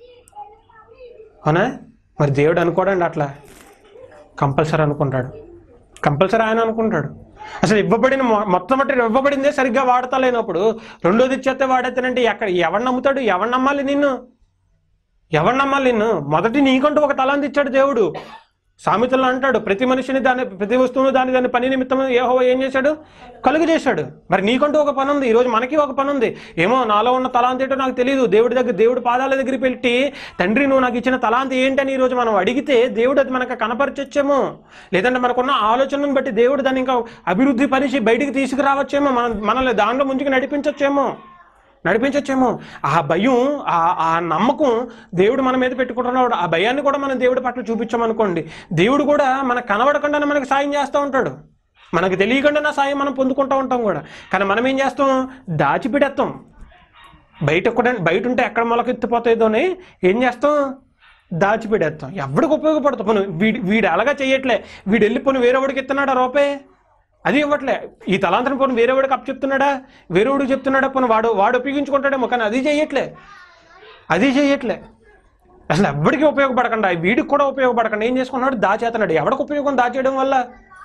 [SPEAKER 2] అవునా మరి దేవుడు అనుకోడండి అట్లా కంపల్సరీ అనుకుంటాడు కంపల్సరీ ఆయన అనుకుంటాడు అసలు ఇవ్వబడిన మొ- మొట్టమొదటి ఇవ్వబడిందే సరిగ్గా వాడతా లేనప్పుడు రెండోది ఇచ్చేస్తే వాడేస్తానంటే ఎక్కడ ఎవరు నమ్ముతాడు ఎవరు నమ్మాలి నిన్ను ఎవరు నమ్మాలి నిన్ను మొదటి నీకంటూ ఒక తలాంతి ఇచ్చాడు దేవుడు సామెతల్లో అంటాడు ప్రతి మనిషిని దాని ప్రతి వస్తువును దాని దాని పని నిమిత్తం ఏహో ఏం చేశాడు కలుగు చేశాడు మరి నీకంటూ ఒక పని ఉంది ఈరోజు మనకి ఒక పని ఉంది ఏమో నాలో ఉన్న తలాంతి ఏంటో నాకు తెలియదు దేవుడి దగ్గర దేవుడి పాదాల దగ్గర పెట్టి తండ్రి నువ్వు నాకు ఇచ్చిన తలాంతి ఏంటని ఈరోజు మనం అడిగితే దేవుడు అది మనకు కనపరచొచ్చేమో లేదంటే మనకున్న ఆలోచనను బట్టి దేవుడు దాన్ని ఇంకా అభివృద్ధి పరిచి బయటికి తీసుకురావచ్చేమో మనం మనల్ని దాంట్లో ముందుకు నడిపించొచ్చేమో నడిపించొచ్చేమో ఆ భయం ఆ ఆ నమ్మకం దేవుడు మన మీద పెట్టుకుంటున్నాడు ఆ భయాన్ని కూడా మనం దేవుడి పట్ల చూపించామనుకోండి దేవుడు కూడా మనకు కనబడకుండానే మనకు సాయం చేస్తూ ఉంటాడు మనకు తెలియకుండానే సాయం మనం పొందుకుంటూ ఉంటాం కూడా కానీ మనం ఏం చేస్తాం దాచిపెడేస్తాం బయట కూడా బయట ఉంటే ఎక్కడ మొలకెత్తిపోతాయితోని ఏం చేస్తాం దాచిపెడేస్తాం ఎవడికి ఉపయోగపడతాం పోను వీడి వీడు అలాగా చెయ్యట్లే వీడు వెళ్ళి పోను వేరే వాడికి ఇస్తున్నాడా రూపాయి అది ఇవ్వట్లే ఈ తలాంతరం పోను వేరే వాడికి అప్ చెప్తున్నాడా వేరే వాడికి చెప్తున్నాడా పోను వాడు వాడు ఉపయోగించుకుంటాడేమో కానీ అది చెయ్యట్లే అది చెయ్యట్లే అసలు ఎవరికి ఉపయోగపడకుండా వీడికి కూడా ఉపయోగపడకుండా ఏం చేసుకున్నాడు దాచేస్తున్నాడు ఎవడికి ఉపయోగం దాచేయడం వల్ల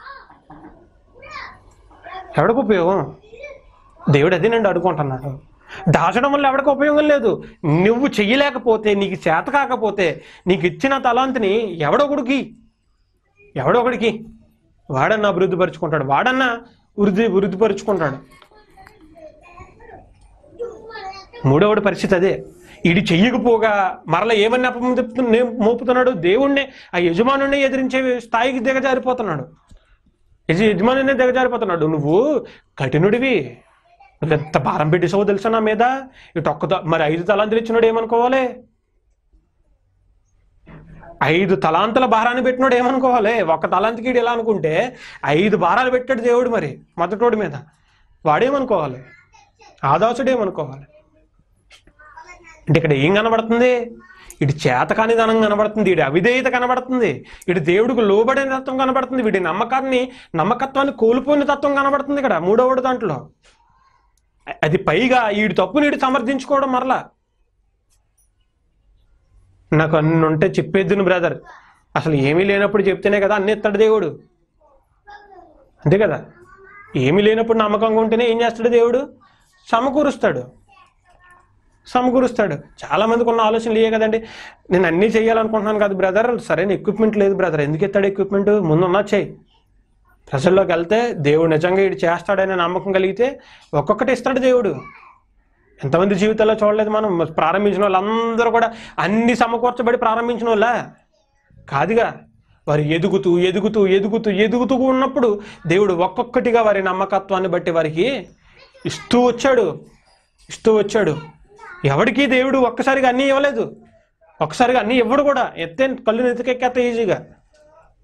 [SPEAKER 2] ఎవడికి ఉపయోగం దేవుడు అది నేను అడుగుకుంటున్నాడు దాచడం వల్ల ఎవరికి ఉపయోగం లేదు నువ్వు చెయ్యలేకపోతే నీకు చేత కాకపోతే నీకు ఇచ్చిన తలాంతిని ఎవడొకడికి ఎవడొకడికి వాడన్నా అభివృద్ధి పరుచుకుంటాడు వాడన్నా వృద్ధి వృద్ధిపరుచుకుంటాడు మూడవడి పరిస్థితి అదే ఇది చెయ్యకపోగా మరల ఏమన్నా అపమం చెప్తు- నే- మోపుతున్నాడు దేవుణ్ణి ఆ యజమానుడిని ఎదిరించే స్థాయికి దిగజారిపోతున్నాడు యజ- యజమానునే దిగజారిపోతున్నాడు నువ్వు కఠినుడివి నువ్వు ఎంత భారం పెట్టేసావో తెలుసా నా మీద ఇటు ఒక్క త- మరి ఐదు తలాంతులు ఇచ్చినాడు ఏమనుకోవాలి ఐదు తలాంతుల భారాన్ని పెట్టినాడు ఏమనుకోవాలి ఒక తలాంతికి ఈడు ఎలా అనుకుంటే ఐదు భారాలు పెట్టాడు దేవుడు మరి మొదటోడి మీద వాడేమనుకోవాలి ఆదాసుడు ఏమనుకోవాలి అంటే ఇక్కడ ఏం కనబడుతుంది ఇటు చేతకాని ధనం కనబడుతుంది ఇటు అవిధేయత కనబడుతుంది ఇటు దేవుడికి లోబడిన తత్వం కనబడుతుంది వీడి నమ్మకాన్ని నమ్మకత్వాన్ని కోల్పోయిన తత్వం కనబడుతుంది ఇక్కడ మూడవడు దాంట్లో అది పైగా వీడి తప్పుని వీడు సమర్థించుకోవడం మరలా నాకు అన్ని ఉంటే చెప్పేద్దును బ్రదర్ అసలు ఏమీ లేనప్పుడు చెప్తేనే కదా అన్ని ఎత్తాడు దేవుడు అంతే కదా ఏమీ లేనప్పుడు నమ్మకంగా ఉంటేనే ఏం చేస్తాడు దేవుడు సమకూరుస్తాడు సమకూరుస్తాడు చాలా మందికి ఉన్న ఆలోచనలు ఇవే కదండి నేను అన్నీ చేయాలనుకుంటున్నాను కాదు బ్రదర్ సరైన ఎక్విప్మెంట్ లేదు బ్రదర్ ఎందుకు ఎత్తాడు ఎక్విప్మెంట్ ముందు ఉన్నా చేయి ప్రజల్లోకి వెళ్తే దేవుడు నిజంగా ఇది చేస్తాడనే నమ్మకం కలిగితే ఒక్కొక్కటి ఇస్తాడు దేవుడు ఎంతమంది జీవితాల్లో చూడలేదు మనం ప్రారంభించిన వాళ్ళందరూ కూడా అన్ని సమకూర్చబడి ప్రారంభించిన వాళ్ళ కాదుగా వారు ఎదుగుతూ ఎదుగుతూ ఎదుగుతూ ఎదుగుతూ ఉన్నప్పుడు దేవుడు ఒక్కొక్కటిగా వారి నమ్మకత్వాన్ని బట్టి వారికి ఇస్తూ వచ్చాడు ఇస్తూ వచ్చాడు ఎవడికి దేవుడు ఒక్కసారిగా అన్నీ ఇవ్వలేదు ఒక్కసారిగా అన్నీ ఇవ్వడు కూడా ఎత్తే కళ్ళు నెతికెక్కేస్తే ఈజీగా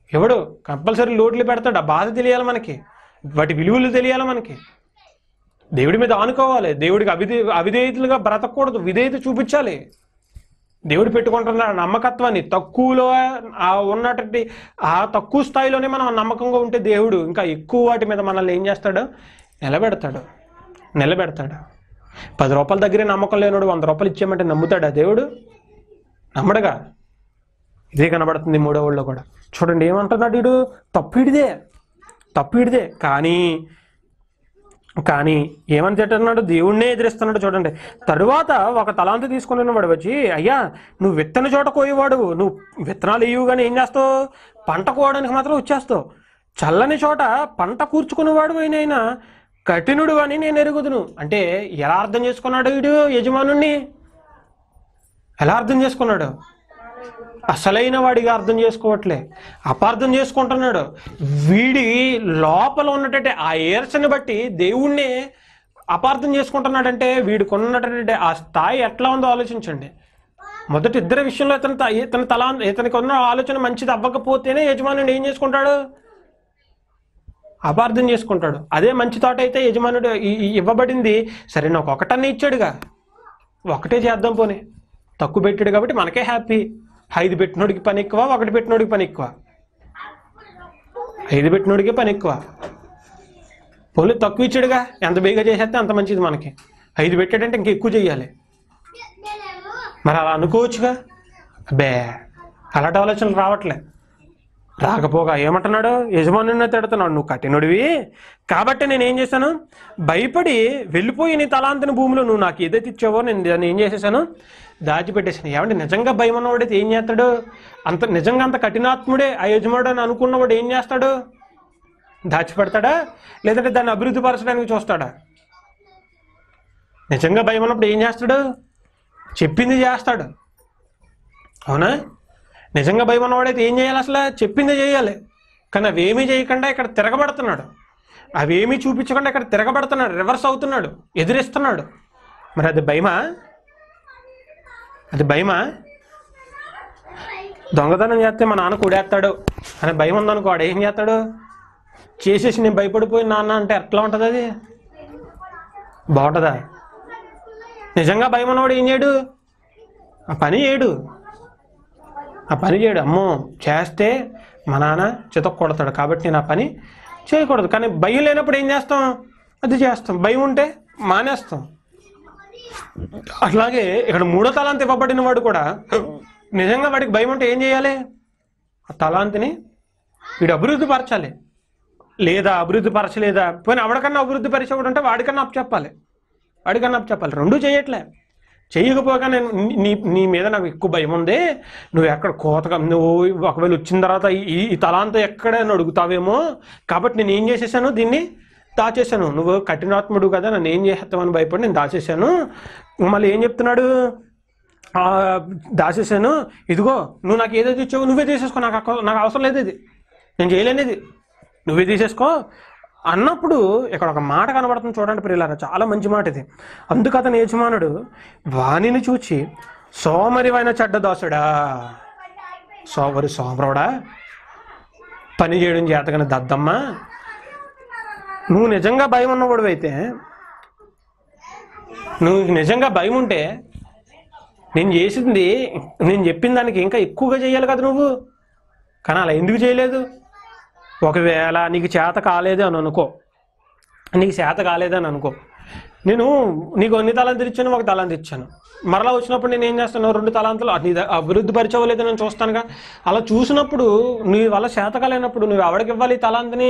[SPEAKER 2] ఎవడు కంపల్సరీ లోట్లు పెడతాడు ఆ బాధ తెలియాలి మనకి వాటి విలువలు తెలియాలి మనకి దేవుడి మీద ఆనుకోవాలి దేవుడికి అవిధే అవిధేయతలుగా బ్రతకూడదు విధేయత చూపించాలి దేవుడు పెట్టుకుంటున్న ఆ నమ్మకత్వాన్ని తక్కువలో ఆ ఉన్నటువంటి ఆ తక్కువ స్థాయిలోనే మనం నమ్మకంగా ఉంటే దేవుడు ఇంకా ఎక్కువ వాటి మీద మనల్ని ఏం చేస్తాడు నిలబెడతాడు నిలబెడతాడు పది రూపాయల దగ్గరే నమ్మకం లేనివాడు వంద రూపాయలు ఇచ్చేయమంటే నమ్ముతాడా దేవుడు నమ్మడుగా ఇదే కనబడుతుంది మూడో ఊళ్ళో కూడా చూడండి ఏమంటున్నాడు వీడు తప్పు ఇడిదే తప్పు ఇడిదే కానీ కానీ ఏమని తింటున్నాడు దేవుణ్ణే ఎదిరిస్తున్నాడు చూడండి తరువాత ఒక తలాంతి తీసుకుని వాడు వచ్చి అయ్యా నువ్వు విత్తన చోట కోయేవాడు నువ్వు విత్తనాలు ఇవ్వు కానీ ఏం చేస్తావు పంట కోయడానికి మాత్రం వచ్చేస్తావు చల్లని చోట పంట కూర్చుకునేవాడు అయినా కఠినుడు అని నేను ఎరుగుదును అంటే ఎలా అర్థం చేసుకున్నాడు వీడు యజమానుణ్ణి ఎలా అర్థం చేసుకున్నాడు అసలైన వాడిగా అర్థం చేసుకోవట్లే అపార్థం చేసుకుంటున్నాడు వీడి లోపల ఉన్నటువంటి ఆ ఏర్చని బట్టి దేవుణ్ణి అపార్థం చేసుకుంటున్నాడంటే వీడికి ఉన్నటువంటి ఆ స్థాయి ఎట్లా ఉందో ఆలోచించండి మొదటి ఇద్దరి విషయంలో ఇతను త- ఇతని తల ఇతనికి ఉన్న ఆలోచన మంచిది అవ్వకపోతేనే యజమానుడు ఏం చేసుకుంటాడు అపార్థం చేసుకుంటాడు అదే మంచి తోట అయితే యజమానుడు ఈ- ఈ ఇవ్వబడింది సరే నాకు ఒకటన్నీ ఇచ్చాడుగా ఒకటే చేద్దాం పోనీ తక్కువ పెట్టాడు కాబట్టి మనకే హ్యాపీ ఐదు పెట్టినోడికి పని ఎక్కువ ఒకటి పెట్టినోడికి పని ఎక్కువ ఐదు పెట్టినోడికి పని ఎక్కువ పోలీ తక్కువ ఇచ్చాడుగా ఎంత బేగా చేసేస్తే అంత మంచిది మనకి ఐదు పెట్టాడంటే ఇంక ఎక్కువ చెయ్యాలి మరి అలా అనుకోవచ్చుగా అబ్బే అలాంటి ఆలోచనలు రావట్లే రాకపోగా ఏమంటున్నాడు యజమానున్న తిడుతున్నాడు నువ్వు కఠినుడివి కాబట్టి నేను ఏం చేశాను భయపడి వెళ్ళిపోయి నీ తలాంతిని భూమిలో నువ్వు నాకు ఏదైతే ఇచ్చావో నేను దాన్ని ఏం చేసేసాను దాచిపెట్టేశాను ఏమంటే నిజంగా భయం ఉన్నవాడైతే ఏం చేస్తాడు అంత నిజంగా అంత కఠినాత్ముడే ఆ యజమానుడు అని అనుకున్నవాడు ఏం చేస్తాడు దాచిపెడతాడా లేదంటే దాన్ని అభివృద్ధి పరచడానికి చూస్తాడా నిజంగా భయం ఉన్నప్పుడు ఏం చేస్తాడు చెప్పింది చేస్తాడు అవునా నిజంగా భయం ఉన్నవాడైతే ఏం చేయాలి అసలు చెప్పింది చేయాలి కానీ అవేమీ చేయకుండా ఇక్కడ తిరగబడుతున్నాడు అవేమీ చూపించకుండా ఇక్కడ తిరగబడుతున్నాడు రివర్స్ అవుతున్నాడు ఎదిరిస్తున్నాడు మరి అది భయమా అది భయమా దొంగతనం చేస్తే మా నాన్న కూడేస్తాడు అని భయం ఉందనుకో వాడు ఏం చేస్తాడు చేసేసి నేను భయపడిపోయి నాన్న అంటే ఎట్లా ఉంటుంది అది బాగుంటుందా నిజంగా భయం ఉన్నవాడు ఏం చేయడు ఆ పని చేయడు ఆ పని చేయడు అమ్మో చేస్తే మా నాన్న చితక కొడతాడు కాబట్టి నేను ఆ పని చేయకూడదు కానీ భయం లేనప్పుడు ఏం చేస్తాం అది చేస్తాం భయం ఉంటే మానేస్తాం అట్లాగే ఇక్కడ మూడో తలాంతి ఇవ్వబడిన వాడు కూడా నిజంగా వాడికి భయం ఉంటే ఏం చేయాలి ఆ తలాంతిని వీడు అభివృద్ధి పరచాలి లేదా అభివృద్ధి పరచలేదా పోయిన ఎవడికన్నా అభివృద్ధి పరిచేవాడు ఉంటే వాడికన్నా అప్పు చెప్పాలి వాడికన్నా అప్పు చెప్పాలి రెండూ చేయట్లే చేయకపోగా నేను నీ- నీ నీ మీద నాకు ఎక్కువ భయం ఉంది నువ్వు ఎక్కడ కోతగా నువ్వు ఒకవేళ వచ్చిన తర్వాత ఈ ఈ తలాంతో ఎక్కడ అని అడుగుతావేమో కాబట్టి నేను ఏం చేసేసాను దీన్ని దాచేశాను నువ్వు కఠినాత్ముడు కదా నన్ను ఏం చేస్తామని భయపడి నేను దాచేశాను మళ్ళీ ఏం చెప్తున్నాడు ఆ, దాచేశాను ఇదిగో నువ్వు నాకు ఏదైతే ఇచ్చావో నువ్వే తీసేసుకో నాకు అక్క- నాకు అవసరం లేదు ఇది నేను చేయలేనిది నువ్వే తీసేసుకో అన్నప్పుడు ఇక్కడ ఒక మాట కనబడుతుంది చూడండి ప్రియులారా చాలా మంచి మాట ఇది అందుకు అతని యజమానుడు వాణిని చూచి సోమరివైన చెడ్డ దోసుడా సోమరి సోమరుడా పని చేయడం చేతగానే దద్దమ్మ నువ్వు నిజంగా భయం ఉన్నవాడు అయితే నువ్వు నిజంగా భయం ఉంటే నేను చేసింది నేను చెప్పిన దానికి ఇంకా ఎక్కువగా చేయాలి కదా నువ్వు కానీ అలా ఎందుకు చేయలేదు ఒకవేళ నీకు చేత కాలేదు అని అనుకో నీకు చేత కాలేదని అనుకో నేను నీకు అన్ని తలాంతులు ఇచ్చాను ఒక తలాంతి ఇచ్చాను మరలా వచ్చినప్పుడు నేను ఏం చేస్తాను రెండు తలాంతులు నీ ద- అభివృద్ధి పరిచవలేదు నేను చూస్తానుగా అలా చూసినప్పుడు నీ వల్ల చేత కాలేనప్పుడు నువ్వు ఎవడికి ఇవ్వాలి ఈ తలాంతిని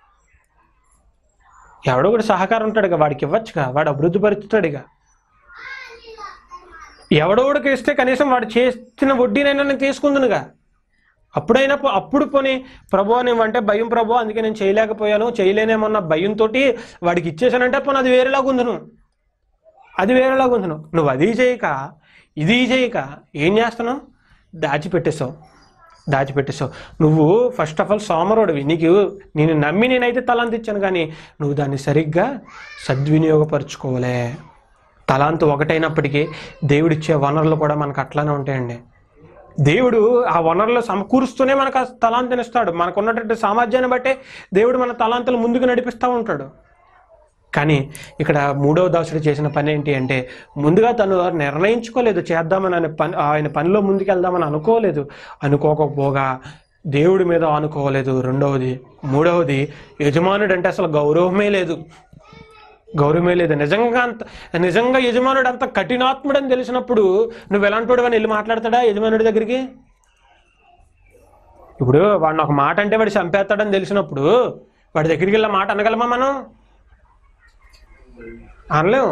[SPEAKER 2] ఎవడో కూడా సహకారం ఉంటాడుగా వాడికి ఇవ్వచ్చుగా వాడు అభివృద్ధి పరుచుతాడుగా ఎవడోడికి ఇస్తే కనీసం వాడు చేసిన వడ్డీనైనా నేను తీసుకుందునుగా అప్పుడైనా పో- అప్పుడు పోనీ ప్రభు అంటే భయం ప్రభు అందుకే నేను చేయలేకపోయాను చేయలేనేమన్న భయంతో వాడికి ఇచ్చేసానంటే పోనీ అది వేరేలాగా ఉందును అది వేరేలాగా ఉందును నువ్వు అది చేయక ఇది చేయక ఏం చేస్తున్నావు దాచిపెట్టేసావు దాచిపెట్టేసావు నువ్వు ఫస్ట్ ఆఫ్ ఆల్ సోమరుడివి నీకు నేను నమ్మి నేనైతే తలాంతి ఇచ్చాను కానీ నువ్వు దాన్ని సరిగ్గా సద్వినియోగపరుచుకోలే తలాంతు ఒకటైనప్పటికీ దేవుడిచ్చే వనరులు కూడా మనకు అట్లానే ఉంటాయండి దేవుడు ఆ వనరులు సమకూరుస్తూనే మనకు ఆ తలాంతిని ఇస్తాడు మనకు ఉన్నటువంటి సామర్థ్యాన్ని బట్టే దేవుడు మన తలాంతులు ముందుకు నడిపిస్తూ ఉంటాడు కానీ ఇక్కడ మూడవ దాసుడు చేసిన పని ఏంటి అంటే ముందుగా తను నిర్ణయించుకోలేదు చేద్దామని ఆయన పని ఆయన పనిలో ముందుకెళ్దామని అనుకోలేదు అనుకోకపోగా దేవుడి మీద అనుకోలేదు రెండవది మూడవది యజమానుడు అంటే అసలు గౌరవమే లేదు గౌరవమే లేదు నిజంగా అంత నిజంగా యజమానుడు అంత కఠినాత్ముడని తెలిసినప్పుడు నువ్వు ఎలాంటి అని వెళ్ళి మాట్లాడతాడా యజమానుడి దగ్గరికి ఇప్పుడు వాడిని ఒక మాట అంటే వాడు చంపేస్తాడని తెలిసినప్పుడు వాడి దగ్గరికి వెళ్ళి ఆ మాట అనగలమా మనం అనలేం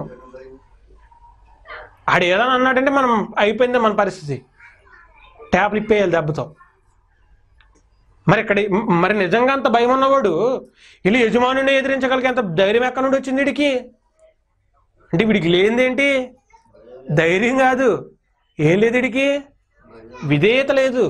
[SPEAKER 2] ఆడు ఏదైనా అన్నాడంటే మనం అయిపోయింది మన పరిస్థితి ట్యాప్లు ఇప్పేయాలి దెబ్బతో మరి ఇక్కడ మరి నిజంగా అంత భయం ఉన్నవాడు వీళ్ళు యజమానుని ఎదిరించగలిగే అంత ధైర్యం ఎక్కడి నుండి వచ్చింది వీడికి అంటే వీడికి లేనిదేంటి ధైర్యం కాదు ఏం లేదు వీడికి విధేయత లేదు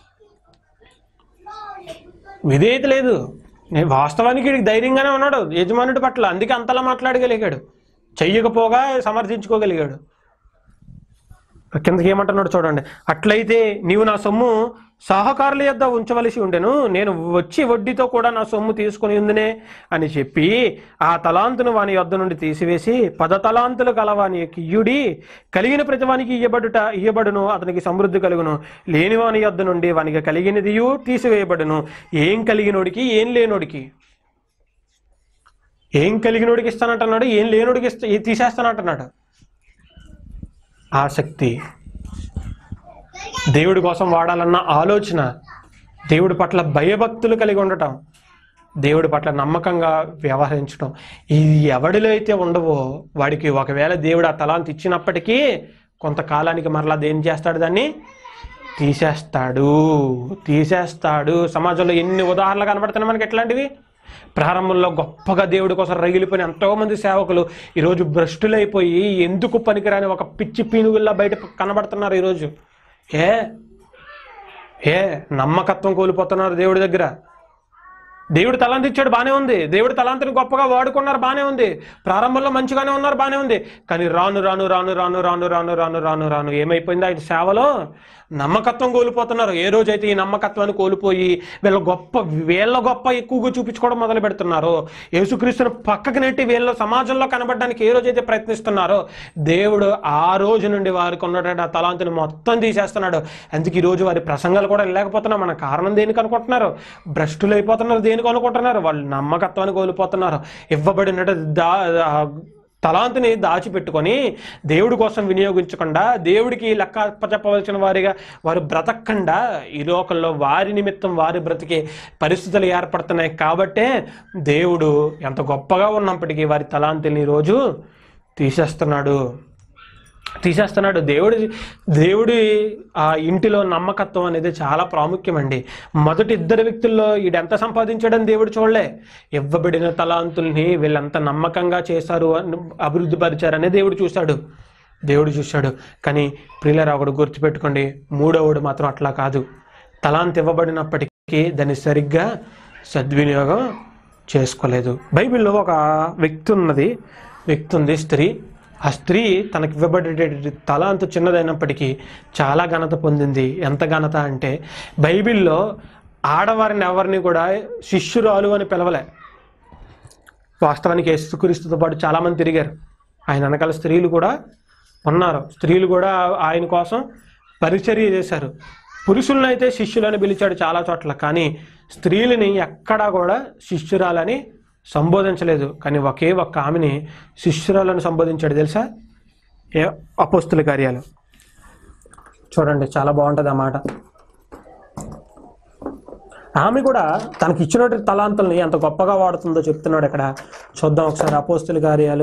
[SPEAKER 2] విధేయత లేదు నేను వాస్తవానికి వీడికి ధైర్యంగానే ఉన్నాడు యజమానుడి పట్ల అందుకే అంతలా మాట్లాడగలిగాడు చెయ్యకపోగా సమర్థించుకోగలిగాడు కిందకి ఏమంటున్నాడు చూడండి అట్లయితే నీవు నా సొమ్ము సహకారుల యొద్ద ఉంచవలసి ఉండెను నేను వచ్చి వడ్డీతో కూడా నా సొమ్ము తీసుకుని ఉందినే అని చెప్పి ఆ తలాంతును వాని యొద్ద నుండి తీసివేసి పద తలాంతులు కలవాని ఇయ్యుడి కలిగిన ప్రతివానికి ఇయ్యబడుట ఇయ్యబడును అతనికి సమృద్ధి కలుగును లేని వాని యొద్ద నుండి వానికి కలిగినదియు తీసివేయబడును ఏం కలిగినోడికి ఏం లేనోడికి ఏం కలిగినోడికి ఇస్తానంటున్నాడు ఏం లేనోడికి ఇస్తా తీసేస్తానంటున్నాడు ఆసక్తి దేవుడి కోసం వాడాలన్న ఆలోచన దేవుడి పట్ల భయభక్తులు కలిగి ఉండటం దేవుడి పట్ల నమ్మకంగా వ్యవహరించడం ఇది ఎవడిలో అయితే ఉండవో వాడికి ఒకవేళ దేవుడు ఆ తలాంతి ఇచ్చినప్పటికీ కొంతకాలానికి మరలా దేని చేస్తాడు దాన్ని తీసేస్తాడు తీసేస్తాడు సమాజంలో ఎన్ని ఉదాహరణలు కనబడుతున్నాయి మనకి ఎట్లాంటివి ప్రారంభంలో గొప్పగా దేవుడి కోసం రగిలిపోయిన ఎంతోమంది సేవకులు ఈరోజు భ్రష్టులైపోయి ఎందుకు పనికిరాని ఒక పిచ్చి పీనుగుల్లా బయట కనబడుతున్నారు ఈరోజు ఏ ఏ నమ్మకత్వం కోల్పోతున్నారు దేవుడి దగ్గర దేవుడు తలాంతి ఇచ్చాడు బానే ఉంది దేవుడు తలాంతిని గొప్పగా వాడుకున్నారు బానే ఉంది ప్రారంభంలో మంచిగానే ఉన్నారు బానే ఉంది కానీ రాను రాను రాను రాను రాను రాను రాను రాను రాను ఏమైపోయింది ఆయన సేవలో నమ్మకత్వం కోల్పోతున్నారు ఏ రోజైతే ఈ నమ్మకత్వాన్ని కోల్పోయి వీళ్ళ గొప్ప వీళ్ళ గొప్ప ఎక్కువగా చూపించుకోవడం మొదలు పెడుతున్నారు యేసుక్రీస్తుని పక్కకి నెట్టి వీళ్ళ సమాజంలో కనబడడానికి ఏ రోజైతే ప్రయత్నిస్తున్నారో దేవుడు ఆ రోజు నుండి వారికి ఉన్నటువంటి ఆ తలాంతిని మొత్తం తీసేస్తున్నాడు అందుకే ఈ రోజు వారి ప్రసంగాలు కూడా లేకపోతున్నా మన కారణం దేనికి అనుకుంటున్నారు భ్రష్టులు అయిపోతున్నారు దేనికి అనుకుంటున్నారు వాళ్ళు నమ్మకత్వాన్ని కోల్పోతున్నారు ఇవ్వబడిన దా ఆ తలాంతిని దాచిపెట్టుకొని దేవుడి కోసం వినియోగించకుండా దేవుడికి లెక్క చెప్పవలసిన వారిగా వారు బ్రతకకుండా ఈ లోకంలో వారి నిమిత్తం వారి బ్రతికే పరిస్థితులు ఏర్పడుతున్నాయి కాబట్టే దేవుడు ఎంత గొప్పగా ఉన్నప్పటికీ వారి తలాంతిని ఈరోజు తీసేస్తున్నాడు తీసేస్తున్నాడు దేవుడి దేవుడి ఆ ఇంటిలో నమ్మకత్వం అనేది చాలా ప్రాముఖ్యమండి మొదటి ఇద్దరు వ్యక్తుల్లో ఈడు ఎంత సంపాదించాడని దేవుడు చూడలే ఇవ్వబడిన తలాంతుల్ని వీళ్ళంత నమ్మకంగా చేశారు అని అభివృద్ధి పరిచారనే దేవుడు చూశాడు దేవుడు చూశాడు కానీ ప్రియులరా ఒకడు గుర్తుపెట్టుకోండి మూడవడు మాత్రం అట్లా కాదు తలాంత్ ఇవ్వబడినప్పటికీ దాన్ని సరిగ్గా సద్వినియోగం చేసుకోలేదు బైబిల్లో ఒక వ్యక్తి ఉన్నది వ్యక్తి ఉంది స్త్రీ ఆ స్త్రీ తనకి ఇవ్వబడేటటువంటి తల అంత చిన్నదైనప్పటికీ చాలా ఘనత పొందింది ఎంత ఘనత అంటే బైబిల్లో ఆడవారిని ఎవరిని కూడా శిష్యురాలు అని పిలవలే వాస్తవానికి యేసుక్రీస్తుతో పాటు చాలామంది తిరిగారు ఆయన వెనకాల స్త్రీలు కూడా ఉన్నారు స్త్రీలు కూడా ఆయన కోసం పరిచర్య చేశారు పురుషులను అయితే శిష్యులని పిలిచాడు చాలా చోట్ల కానీ స్త్రీలని ఎక్కడా కూడా శిష్యురాలని సంబోధించలేదు కానీ ఒకే ఒక్క ఆమెని శిష్యురాలను సంబోధించాడు తెలుసా ఏ అపోస్తుల కార్యాలు చూడండి చాలా బాగుంటుంది ఆ మాట ఆమె కూడా తనకి ఇచ్చినటువంటి తలాంతుల్ని ఎంత గొప్పగా వాడుతుందో చెప్తున్నాడు ఇక్కడ చూద్దాం ఒకసారి అపోస్తుల కార్యాలు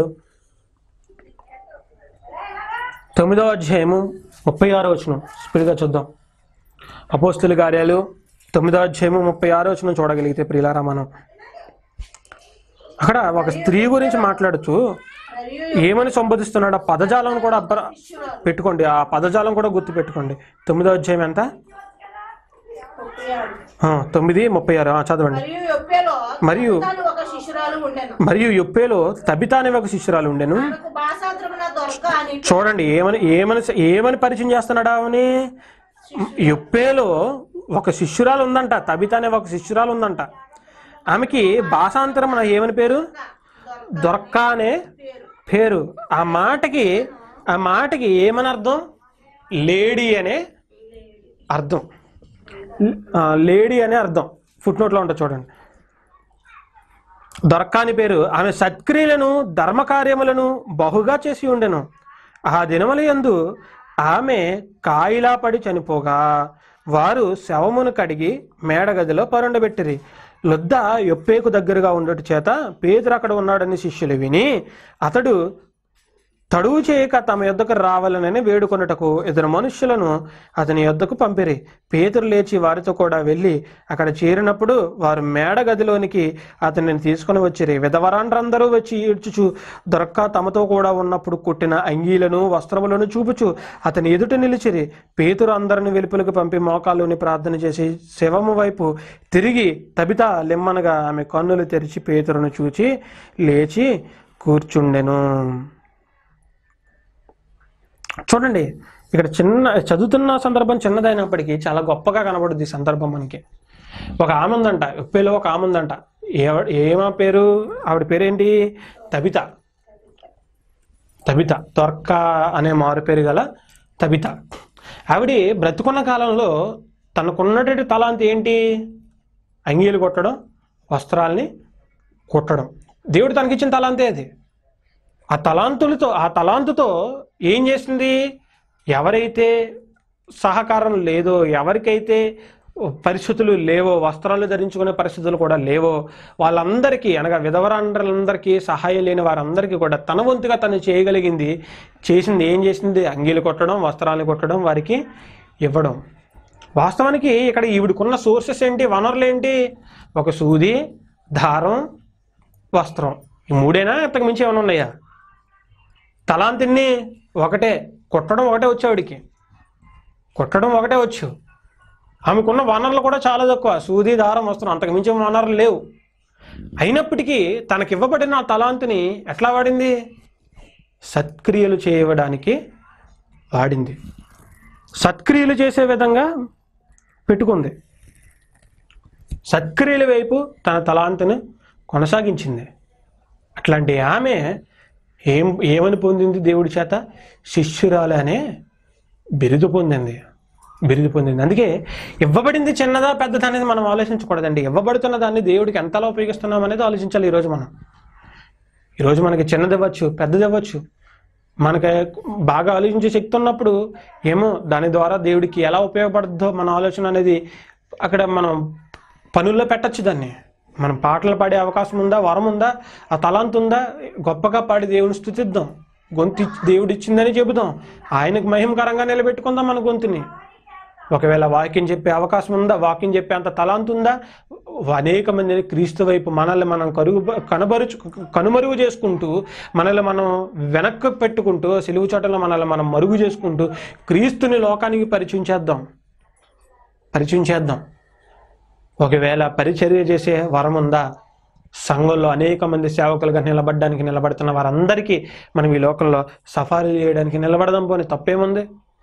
[SPEAKER 2] తొమ్మిదో అధ్యాయము ముప్పై ఆరో వచనం స్పీడ్గా చూద్దాం అపోస్తుల కార్యాలు తొమ్మిదో అధ్యాయము ముప్పై ఆరో వచనం చూడగలిగితే ప్రియులారా మనం అక్కడ ఒక స్త్రీ గురించి మాట్లాడుతూ
[SPEAKER 3] మరియు
[SPEAKER 2] ఏమని సంబోధిస్తున్నాడు ఆ పదజాలం కూడా అబ్బర పెట్టుకోండి ఆ పదజాలం కూడా గుర్తు పెట్టుకోండి తొమ్మిదో అధ్యాయం ఎంత
[SPEAKER 3] ముప్పై ఆరు.
[SPEAKER 2] ఆ, తొమ్మిది ముప్పై ఆరు ఆ, చదవండి
[SPEAKER 3] మరియు యొప్పేలో
[SPEAKER 2] మరియు-
[SPEAKER 3] తను ఒక శిశురాలు ఉండెను
[SPEAKER 2] మరియు యొప్పేలో తబితా అనే ఒక శిష్యురాలు ఉండెను
[SPEAKER 3] తనకు భాషాద్రమున దొరక అని
[SPEAKER 2] చూడండి ఏమని ఏమని ఏమని పరిచయం చేస్తున్నాడు ఆమెని యొప్పేలో ఒక శిష్యురాలు ఉందంట తబిత అనే ఒక శిష్యురాలు ఉందంట ఆమెకి భాషాంతరం ఏమని పేరు దొరక్క అనే పేరు ఆ మాటకి ఆ మాటకి ఏమని అర్థం లేడీ అనే అర్థం ఆ, లేడీ అనే అర్థం ఫుట్ నోట్లో ఉంటుంది చూడండి దొరక్కాని పేరు ఆమె సత్క్రియలను ధర్మకార్యములను బహుగా చేసి ఉండెను ఆ దినముల యందు ఆమె కాయిలా పడి చనిపోగా వారు శవమును కడిగి మేడగదిలో పరుండబెట్టిరి లొద్ద యొప్పేకు దగ్గరగా ఉండట చేత పేదరు అక్కడ ఉన్నాడని శిష్యులు విని అతడు తడువు చేయక తమ యొద్దకు రావాలనని వేడుకొనుటకు ఇద్దరు మనుష్యులను అతని యొద్దకు పంపిరి పేతురు లేచి వారితో కూడా వెళ్ళి అక్కడ చేరినప్పుడు వారు మేడ గదిలోనికి అతనిని తీసుకుని వచ్చిరి విధవరాండ్రందరూ వచ్చి ఈడ్చుచు దొరక్క తమతో కూడా ఉన్నప్పుడు కుట్టిన అంగీలను వస్త్రములను చూపుచు అతని ఎదుట నిలిచిరి పేతురు అందరిని వెలుపులకు పంపి మోకాళ్ళుని ప్రార్థన చేసి శవము వైపు తిరిగి తబిత లిమ్మనగా ఆమె కన్నులు తెరిచి పేతురును చూచి లేచి కూర్చుండెను చూడండి ఇక్కడ చిన్న చదువుతున్న సందర్భం చిన్నదైనప్పటికీ చాలా గొప్పగా కనబడుద్ది ఈ సందర్భం మనకి ఒక ఆమె ఉందంట ఉప్పేలో ఒక ఆమె ఉందంట ఏవ- ఏమా పేరు ఆవిడ పేరేంటి తబిత తబిత త్వర్క అనే మారు పేరు గల తబిత ఆవిడ బ్రతుకున్న కాలంలో తనకున్నటువంటి తలాంతి ఏంటి అంగీలు కొట్టడం వస్త్రాల్ని కుట్టడం దేవుడు తనకిచ్చిన తలాంతే అది ఆ తలాంతులతో ఆ తలాంతుతో ఏం చేసింది ఎవరైతే సహకారం లేదో ఎవరికైతే పరిస్థితులు లేవో వస్త్రాలు ధరించుకునే పరిస్థితులు కూడా లేవో వాళ్ళందరికీ అనగా విధవరాండ్రులందరికీ సహాయం లేని వారందరికీ కూడా తన వంతుగా తను చేయగలిగింది చేసింది ఏం చేసింది అంగీలు కొట్టడం వస్త్రాలు కొట్టడం వారికి ఇవ్వడం వాస్తవానికి ఇక్కడ ఈవిడకున్న సోర్సెస్ ఏంటి వనరులు ఏంటి ఒక సూది దారం వస్త్రం ఈ మూడేనా ఇంతకు మించి ఏమైనా ఉన్నాయా తలాంతిని ఒకటే కొట్టడం ఒకటే వచ్చు ఆవిడికి కొట్టడం ఒకటే వచ్చు ఆమెకున్న వనరులు కూడా చాలా తక్కువ సూది దారం వస్త్రం అంతకు మించి వనరులు లేవు అయినప్పటికీ తనకి ఇవ్వబడిన ఆ తలాంతిని ఎట్లా వాడింది సత్క్రియలు చేయడానికి వాడింది సత్క్రియలు చేసే విధంగా పెట్టుకుంది సత్క్రియల వైపు తన తలాంతిని కొనసాగించింది అట్లాంటి ఆమె ఏం ఏమని పొందింది దేవుడి చేత శిష్యురాలు అనే బిరుదు పొందింది బిరుదు పొందింది అందుకే ఇవ్వబడింది చిన్నదా పెద్దదా అనేది మనం ఆలోచించకూడదండి ఇవ్వబడుతున్న దాన్ని దేవుడికి ఎంతలా ఉపయోగిస్తున్నాం అనేది ఆలోచించాలి ఈరోజు మనం ఈరోజు మనకి చిన్నది ఇవ్వచ్చు పెద్దది ఇవ్వచ్చు మనకి బాగా ఆలోచించే శక్తి ఉన్నప్పుడు ఏమో దాని ద్వారా దేవుడికి ఎలా ఉపయోగపడుతుందో మన ఆలోచన అనేది అక్కడ మనం పనుల్లో పెట్టచ్చు దాన్ని మనం పాటలు పాడే అవకాశం ఉందా వరం ఉందా ఆ తలాంత్ ఉందా గొప్పగా పాడి దేవుని స్థుతిద్దాం గొంతు ఇచ్చి- దేవుడు ఇచ్చిందని చెబుదాం ఆయనకు మహిమకరంగా నిలబెట్టుకుందాం మన గొంతుని ఒకవేళ వాక్యం చెప్పే అవకాశం ఉందా వాక్యం చెప్పే అంత తలాంత్ ఉందా అనేక మందిని క్రీస్తు వైపు మనల్ని మనం కరుగు కనబరుచు కనుమరుగు చేసుకుంటూ మనల్ని మనం వెనక్కి పెట్టుకుంటూ సిలువు చోటలో మనల్ని మనం మరుగు చేసుకుంటూ క్రీస్తుని లోకానికి పరిచయం చేద్దాం పరిచయం చేద్దాం ఒకవేళ పరిచర్య చేసే వరం ఉందా సంఘంలో అనేక మంది సేవకులుగా నిలబడడానికి నిలబడుతున్న వారందరికీ మనం ఈ లోకంలో సఫారీ చేయడానికి నిలబడదాం పోనీ తప్పేముంది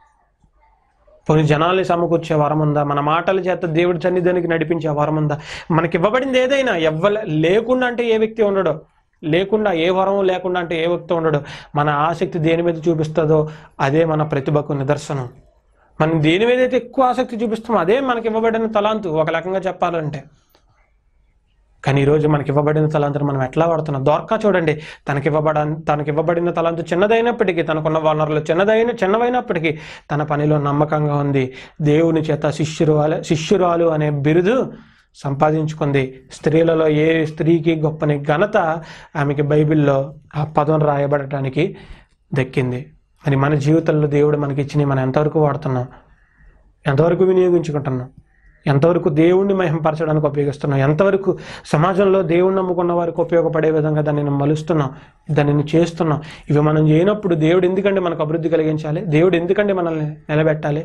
[SPEAKER 2] పోనీ జనాల్ని సమకూర్చే వరం ఉందా మన మాటల చేత దేవుడి సన్నిధానికి నడిపించే వరం ఉందా మనకి ఇవ్వబడింది ఏదైనా ఎవ్వల లేకుండా అంటే ఏ వ్యక్తి ఉండడు లేకుండా ఏ వరం లేకుండా అంటే ఏ వ్యక్తి ఉండడు మన ఆసక్తి దేని మీద చూపిస్తుందో అదే మన ప్రతిభకు నిదర్శనం మనం దేని మీద అయితే ఎక్కువ ఆసక్తి చూపిస్తామో అదే మనకి ఇవ్వబడిన తలాంతు ఒక రకంగా చెప్పాలంటే కానీ ఈరోజు మనకి ఇవ్వబడిన తలాంతును మనం ఎట్లా వాడుతున్నాం దోర్కా చూడండి తనకి ఇవ్వబడ తనకి ఇవ్వబడిన తలాంతు చిన్నదైనప్పటికీ తనకున్న వనరులు చిన్నదైన చిన్నవైనప్పటికీ తన పనిలో నమ్మకంగా ఉంది దేవుని చేత శిష్యురాలు శిష్యురాలు అనే బిరుదు సంపాదించుకుంది స్త్రీలలో ఏ స్త్రీకి గొప్పని ఘనత ఆమెకి బైబిల్లో ఆ పదం రాయబడటానికి దక్కింది మరి మన జీవితంలో దేవుడు మనకి ఇచ్చినవి మనం ఎంతవరకు వాడుతున్నాం ఎంతవరకు వినియోగించుకుంటున్నాం ఎంతవరకు దేవుణ్ణి మహింపరచడానికి ఉపయోగిస్తున్నాం ఎంతవరకు సమాజంలో దేవుణ్ణి నమ్ముకున్న వారికి ఉపయోగపడే విధంగా దానిని మలుస్తున్నాం దానిని చేస్తున్నాం ఇవి మనం చేయనప్పుడు దేవుడు ఎందుకంటే మనకు అభివృద్ధి కలిగించాలి దేవుడు ఎందుకంటే మనల్ని నిలబెట్టాలి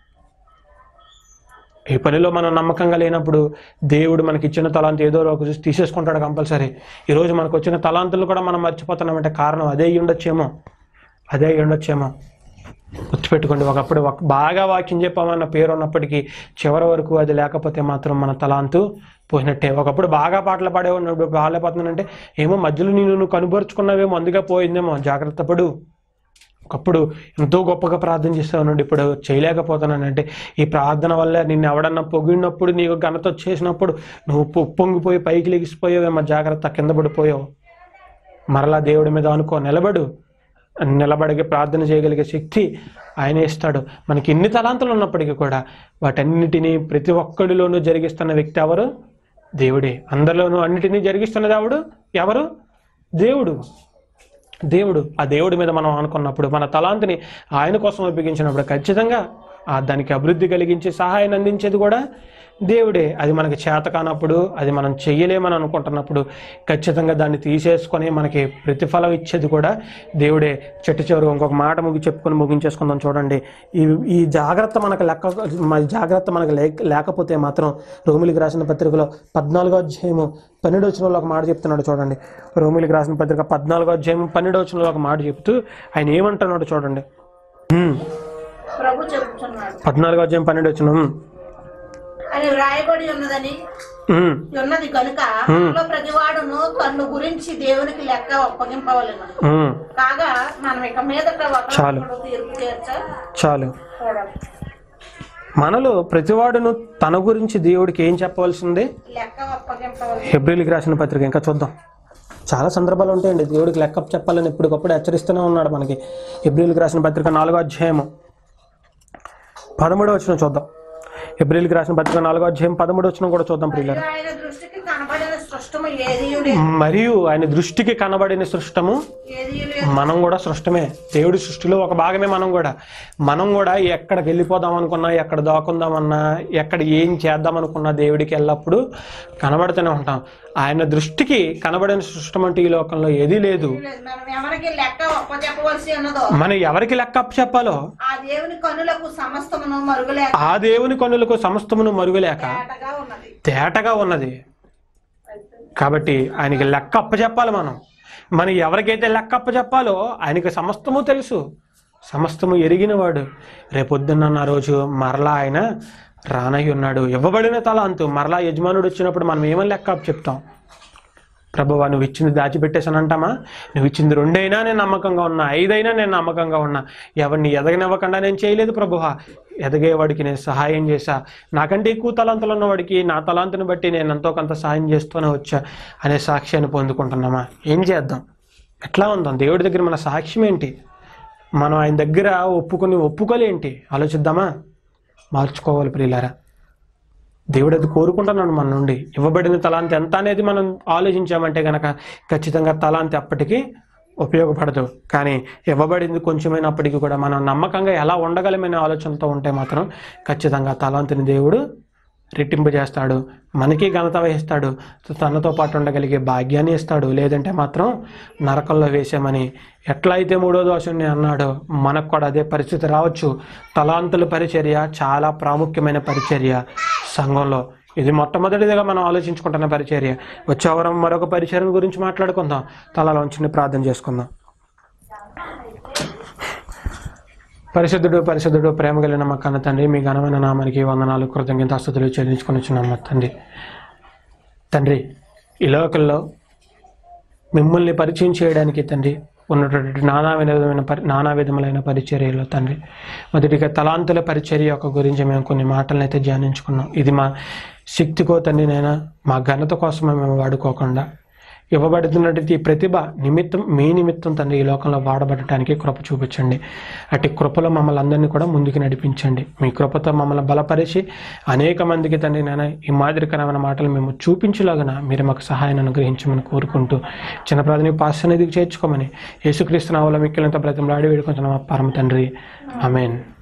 [SPEAKER 2] ఈ పనిలో మనం నమ్మకంగా లేనప్పుడు దేవుడు మనకి ఇచ్చిన తలాంత ఏదో ఒక చూసి తీసేసుకుంటాడు కంపల్సరీ ఈరోజు మనకు వచ్చిన తలాంతులు కూడా మనం మర్చిపోతున్నామంటే కారణం అదే అయి ఉండొచ్చేమో అదే అయి ఉండొచ్చేమో గుర్తుపెట్టుకోండి ఒకప్పుడు ఒక బాగా వాక్యం చెప్పామన్న పేరు ఉన్నప్పటికీ చివరి వరకు అది లేకపోతే మాత్రం మన తలాంతు పోయినట్టే ఒకప్పుడు బాగా పాటలు పాడేవాడు ఇప్పుడు బాగాలేకపోతున్నానంటే ఏమో మధ్యలో నేను నువ్వు కనుపరుచుకున్నావేమో అందుకే పోయిందేమో జాగ్రత్త పడు ఒకప్పుడు ఎంతో గొప్పగా ప్రార్థన చేస్తాను ఇప్పుడు చేయలేకపోతున్నానంటే ఈ ప్రార్థన వల్ల నిన్ను ఎవడన్నా పొగిడినప్పుడు నీకు ఘనత చేసినప్పుడు నువ్వు పొ- పొంగిపోయి పైకి లెగిసిపోయావేమో జాగ్రత్త కింద పడిపోయావు మరలా దేవుడి మీద అనుకో నిలబడు నిలబడికి ప్రార్థన చేయగలిగే శక్తి ఆయన ఇస్తాడు మనకి ఎన్ని తలాంతులు ఉన్నప్పటికీ కూడా వాటన్నిటినీ ప్రతి ఒక్కడిలోనూ జరిగిస్తున్న వ్యక్తి ఎవరు దేవుడే అందరిలోనూ అన్నిటినీ జరిగిస్తున్నది ఎవడు ఎవరు దేవుడు దేవుడు ఆ దేవుడి మీద మనం అనుకున్నప్పుడు మన తలాంతిని ఆయన కోసం ఉపయోగించినప్పుడు ఖచ్చితంగా ఆ దానికి అభివృద్ధి కలిగించి సహాయాన్ని అందించేది కూడా దేవుడే అది మనకి చేత కానప్పుడు అది మనం చెయ్యలేమని అనుకుంటున్నప్పుడు ఖచ్చితంగా దాన్ని తీసేసుకొని మనకి ప్రతిఫలం ఇచ్చేది కూడా దేవుడే చెట్టు చివరి ఇంకొక మాట ముగి చెప్పుకొని ముగించేసుకుందాం చూడండి ఈ ఈ జాగ్రత్త మనకు లెక్క మన జాగ్రత్త మనకు లేక లేకపోతే మాత్రం రోమిలికి రాసిన పత్రికలో పద్నాలుగో అధ్యాయము పన్నెండు వచ్చిన ఒక మాట చెప్తున్నాడు చూడండి రోమిలికి రాసిన పత్రిక పద్నాలుగో అధ్యాయం పన్నెండు వచ్చిన ఒక మాట చెప్తూ ఆయన ఏమంటున్నాడు చూడండి ఉమ్,
[SPEAKER 3] ప్రభు చెబుతున్నాడు
[SPEAKER 2] పద్నాలుగో అధ్యాయం పన్నెండు వచ్చిన
[SPEAKER 3] అని వ్రాయబడి ఉన్నదని ఉన్నది కనుక మనలో ప్రతివాడును తన్ను గురించి దేవునికి లెక్క అప్పగింపవలను కాగా మనం ఇక మీదట
[SPEAKER 2] చాలు.
[SPEAKER 3] ఒకరు తీర్పు తీర్చ
[SPEAKER 2] చాలు
[SPEAKER 3] చూడాలి
[SPEAKER 2] మనలో ప్రతివాడును తన గురించి దేవుడికి ఏం చెప్పవలసిందే
[SPEAKER 3] లెక్క అప్పగింపవలను
[SPEAKER 2] హెబ్రిల్కి రాసిన పత్రిక ఇంకా చూద్దాం చాలా సందర్భాలు ఉంటాయండి దేవుడికి లెక్క చెప్పాలని ఎప్పటికప్పుడు హెచ్చరిస్తూనే ఉన్నాడు మనకి హెబ్రిల్కి రాసిన పత్రిక నాలుగో అధ్యాయము పదమూడో వచ్చిన చూద్దాం హెబ్రిల్కి రాసిన పత్రిక నాలుగో అధ్యాయం పదమూడో వచ్చిన కూడా చూద్దాం ప్రియుల
[SPEAKER 3] ఆయన దృష్టికి కనబడిన సృష్టము ఏది లేదు
[SPEAKER 2] మరియు ఆయన దృష్టికి కనబడిన సృష్టము
[SPEAKER 3] ఏది లేదు
[SPEAKER 2] మనం కూడా సృష్టమే దేవుడి సృష్టిలో ఒక భాగమే మనం కూడా మనం కూడా ఎక్కడికి వెళ్ళిపోదాం అనుకున్నా ఎక్కడ దాక్కుందామన్నా ఎక్కడ ఏం చేద్దాం అనుకున్నా దేవుడికి ఎల్లప్పుడూ కనబడుతూనే ఉంటాం ఆయన దృష్టికి కనబడిన సృష్టం అంటూ ఈ లోకంలో ఏదీ లేదు
[SPEAKER 3] లేదు. మనం ఎవరికి లెక్క అప్పచెప్పవలసి ఉన్నదో
[SPEAKER 2] మనం ఎవరికి లెక్క చెప్పాలో
[SPEAKER 3] ఆ దేవుని కనులకు సమస్తమును మరుగులేక
[SPEAKER 2] ఆ దేవుని కన్నులకు సమస్తమును మరుగులేక
[SPEAKER 3] తేటగా ఉన్నది
[SPEAKER 2] తేటగా ఉన్నది కాబట్టి ఆయనకి లెక్క అప్పచెప్పాలి మనం మనం ఎవరికైతే లెక్క అప్పచెప్పాలో ఆయనకి సమస్తము తెలుసు సమస్తము ఎరిగినవాడు రేపొద్దున్న నా రోజు మరలా ఆయన రానయ్య ఉన్నాడు ఇవ్వబడిన తలాంతు మరలా యజమానుడు వచ్చినప్పుడు మనం ఏమని లెక్క చెప్తాం ప్రభువా నువ్వు ఇచ్చింది దాచిపెట్టేసాను అంటామా నువ్వు ఇచ్చింది రెండైనా నేను నమ్మకంగా ఉన్నా ఐదైనా నేను నమ్మకంగా ఉన్నా ఎవరిని ఎదగనివ్వకుండా నేను చేయలేదు ప్రభువా ఎదగేవాడికి నేను సహాయం చేశా నాకంటే ఎక్కువ తలాంతులు ఉన్నవాడికి నా తలాంతుని బట్టి నేను ఎంతో కొంత సహాయం చేస్తూనే వచ్చా అనే సాక్ష్యాన్ని పొందుకుంటున్నామా ఏం చేద్దాం ఎట్లా ఉందాం దేవుడి దగ్గర మన సాక్ష్యం ఏంటి మనం ఆయన దగ్గర ఒప్పుకొని ఒప్పుకోలేంటి ఆలోచిద్దామా మార్చుకోవాలి ప్రియులారా దేవుడు అది కోరుకుంటున్నాడు మన నుండి ఇవ్వబడిన తలాంతి ఎంత అనేది మనం ఆలోచించామంటే గనక ఖచ్చితంగా తలాంతి అప్పటికి ఉపయోగపడదు కానీ ఇవ్వబడింది కొంచెమైనప్పటికీ కూడా మనం నమ్మకంగా ఎలా ఉండగలమనే ఆలోచనతో ఉంటే మాత్రం ఖచ్చితంగా తలాంతిని దేవుడు రెట్టింపు చేస్తాడు మనకి ఘనత వహిస్తాడు తనతో పాటు ఉండగలిగే భాగ్యాన్ని ఇస్తాడు లేదంటే మాత్రం నరకంలో వేసామని ఎట్లా అయితే మూడో దోషుని అన్నాడో మనకు కూడా అదే పరిస్థితి రావచ్చు తలాంతుల పరిచర్య చాలా ప్రాముఖ్యమైన పరిచర్య సంఘంలో ఇది మొట్టమొదటిదిగా మనం ఆలోచించుకుంటున్న పరిచర్య వచ్చే వారం మరొక పరిచర్య గురించి మాట్లాడుకుందాం తలలోంచి ప్రార్థన చేసుకుందాం పరిశుద్ధుడు పరిశుద్ధుడు ప్రేమ కలిగిన మా కన్న తండ్రి మీ ఘనమైన నామానికి వందనాలు కృతజ్ఞత స్థుతులు చెల్లించుకొని వచ్చినాం తండ్రి తండ్రి ఈ లోకల్లో మిమ్మల్ని పరిచయం చేయడానికి తండ్రి ఉన్నటువంటి నానా విధమైన పరి నానా విధములైన పరిచర్యలు తండ్రి మొదటిగా తలాంతుల పరిచర్య యొక్క గురించి మేము కొన్ని మాటలను అయితే ధ్యానించుకున్నాం ఇది మా శక్తికో తండ్రి నైనా మా ఘనత కోసమే మేము వాడుకోకుండా ఇవ్వబడుతున్నటువంటి ఈ ప్రతిభ నిమిత్తం మీ నిమిత్తం తండ్రి ఈ లోకంలో వాడబడటానికి కృప చూపించండి అటు కృపలో మమ్మల్ని అందరినీ కూడా ముందుకు నడిపించండి మీ కృపతో మమ్మల్ని బలపరిచి అనేక మందికి తండ్రి నేను ఈ మాదిరికరమైన మాటలు మేము చూపించలాగన మీరు మాకు సహాయాన్ని అనుగ్రహించమని కోరుకుంటూ చిన్న ప్రాథమిక పాస్ అనేది చేర్చుకోమని యేసుక్రీస్తు నావల మిక్కిలంత బ్రతంలాడి వేడుకుంటున్నాం పరమ తండ్రి ఆమెన్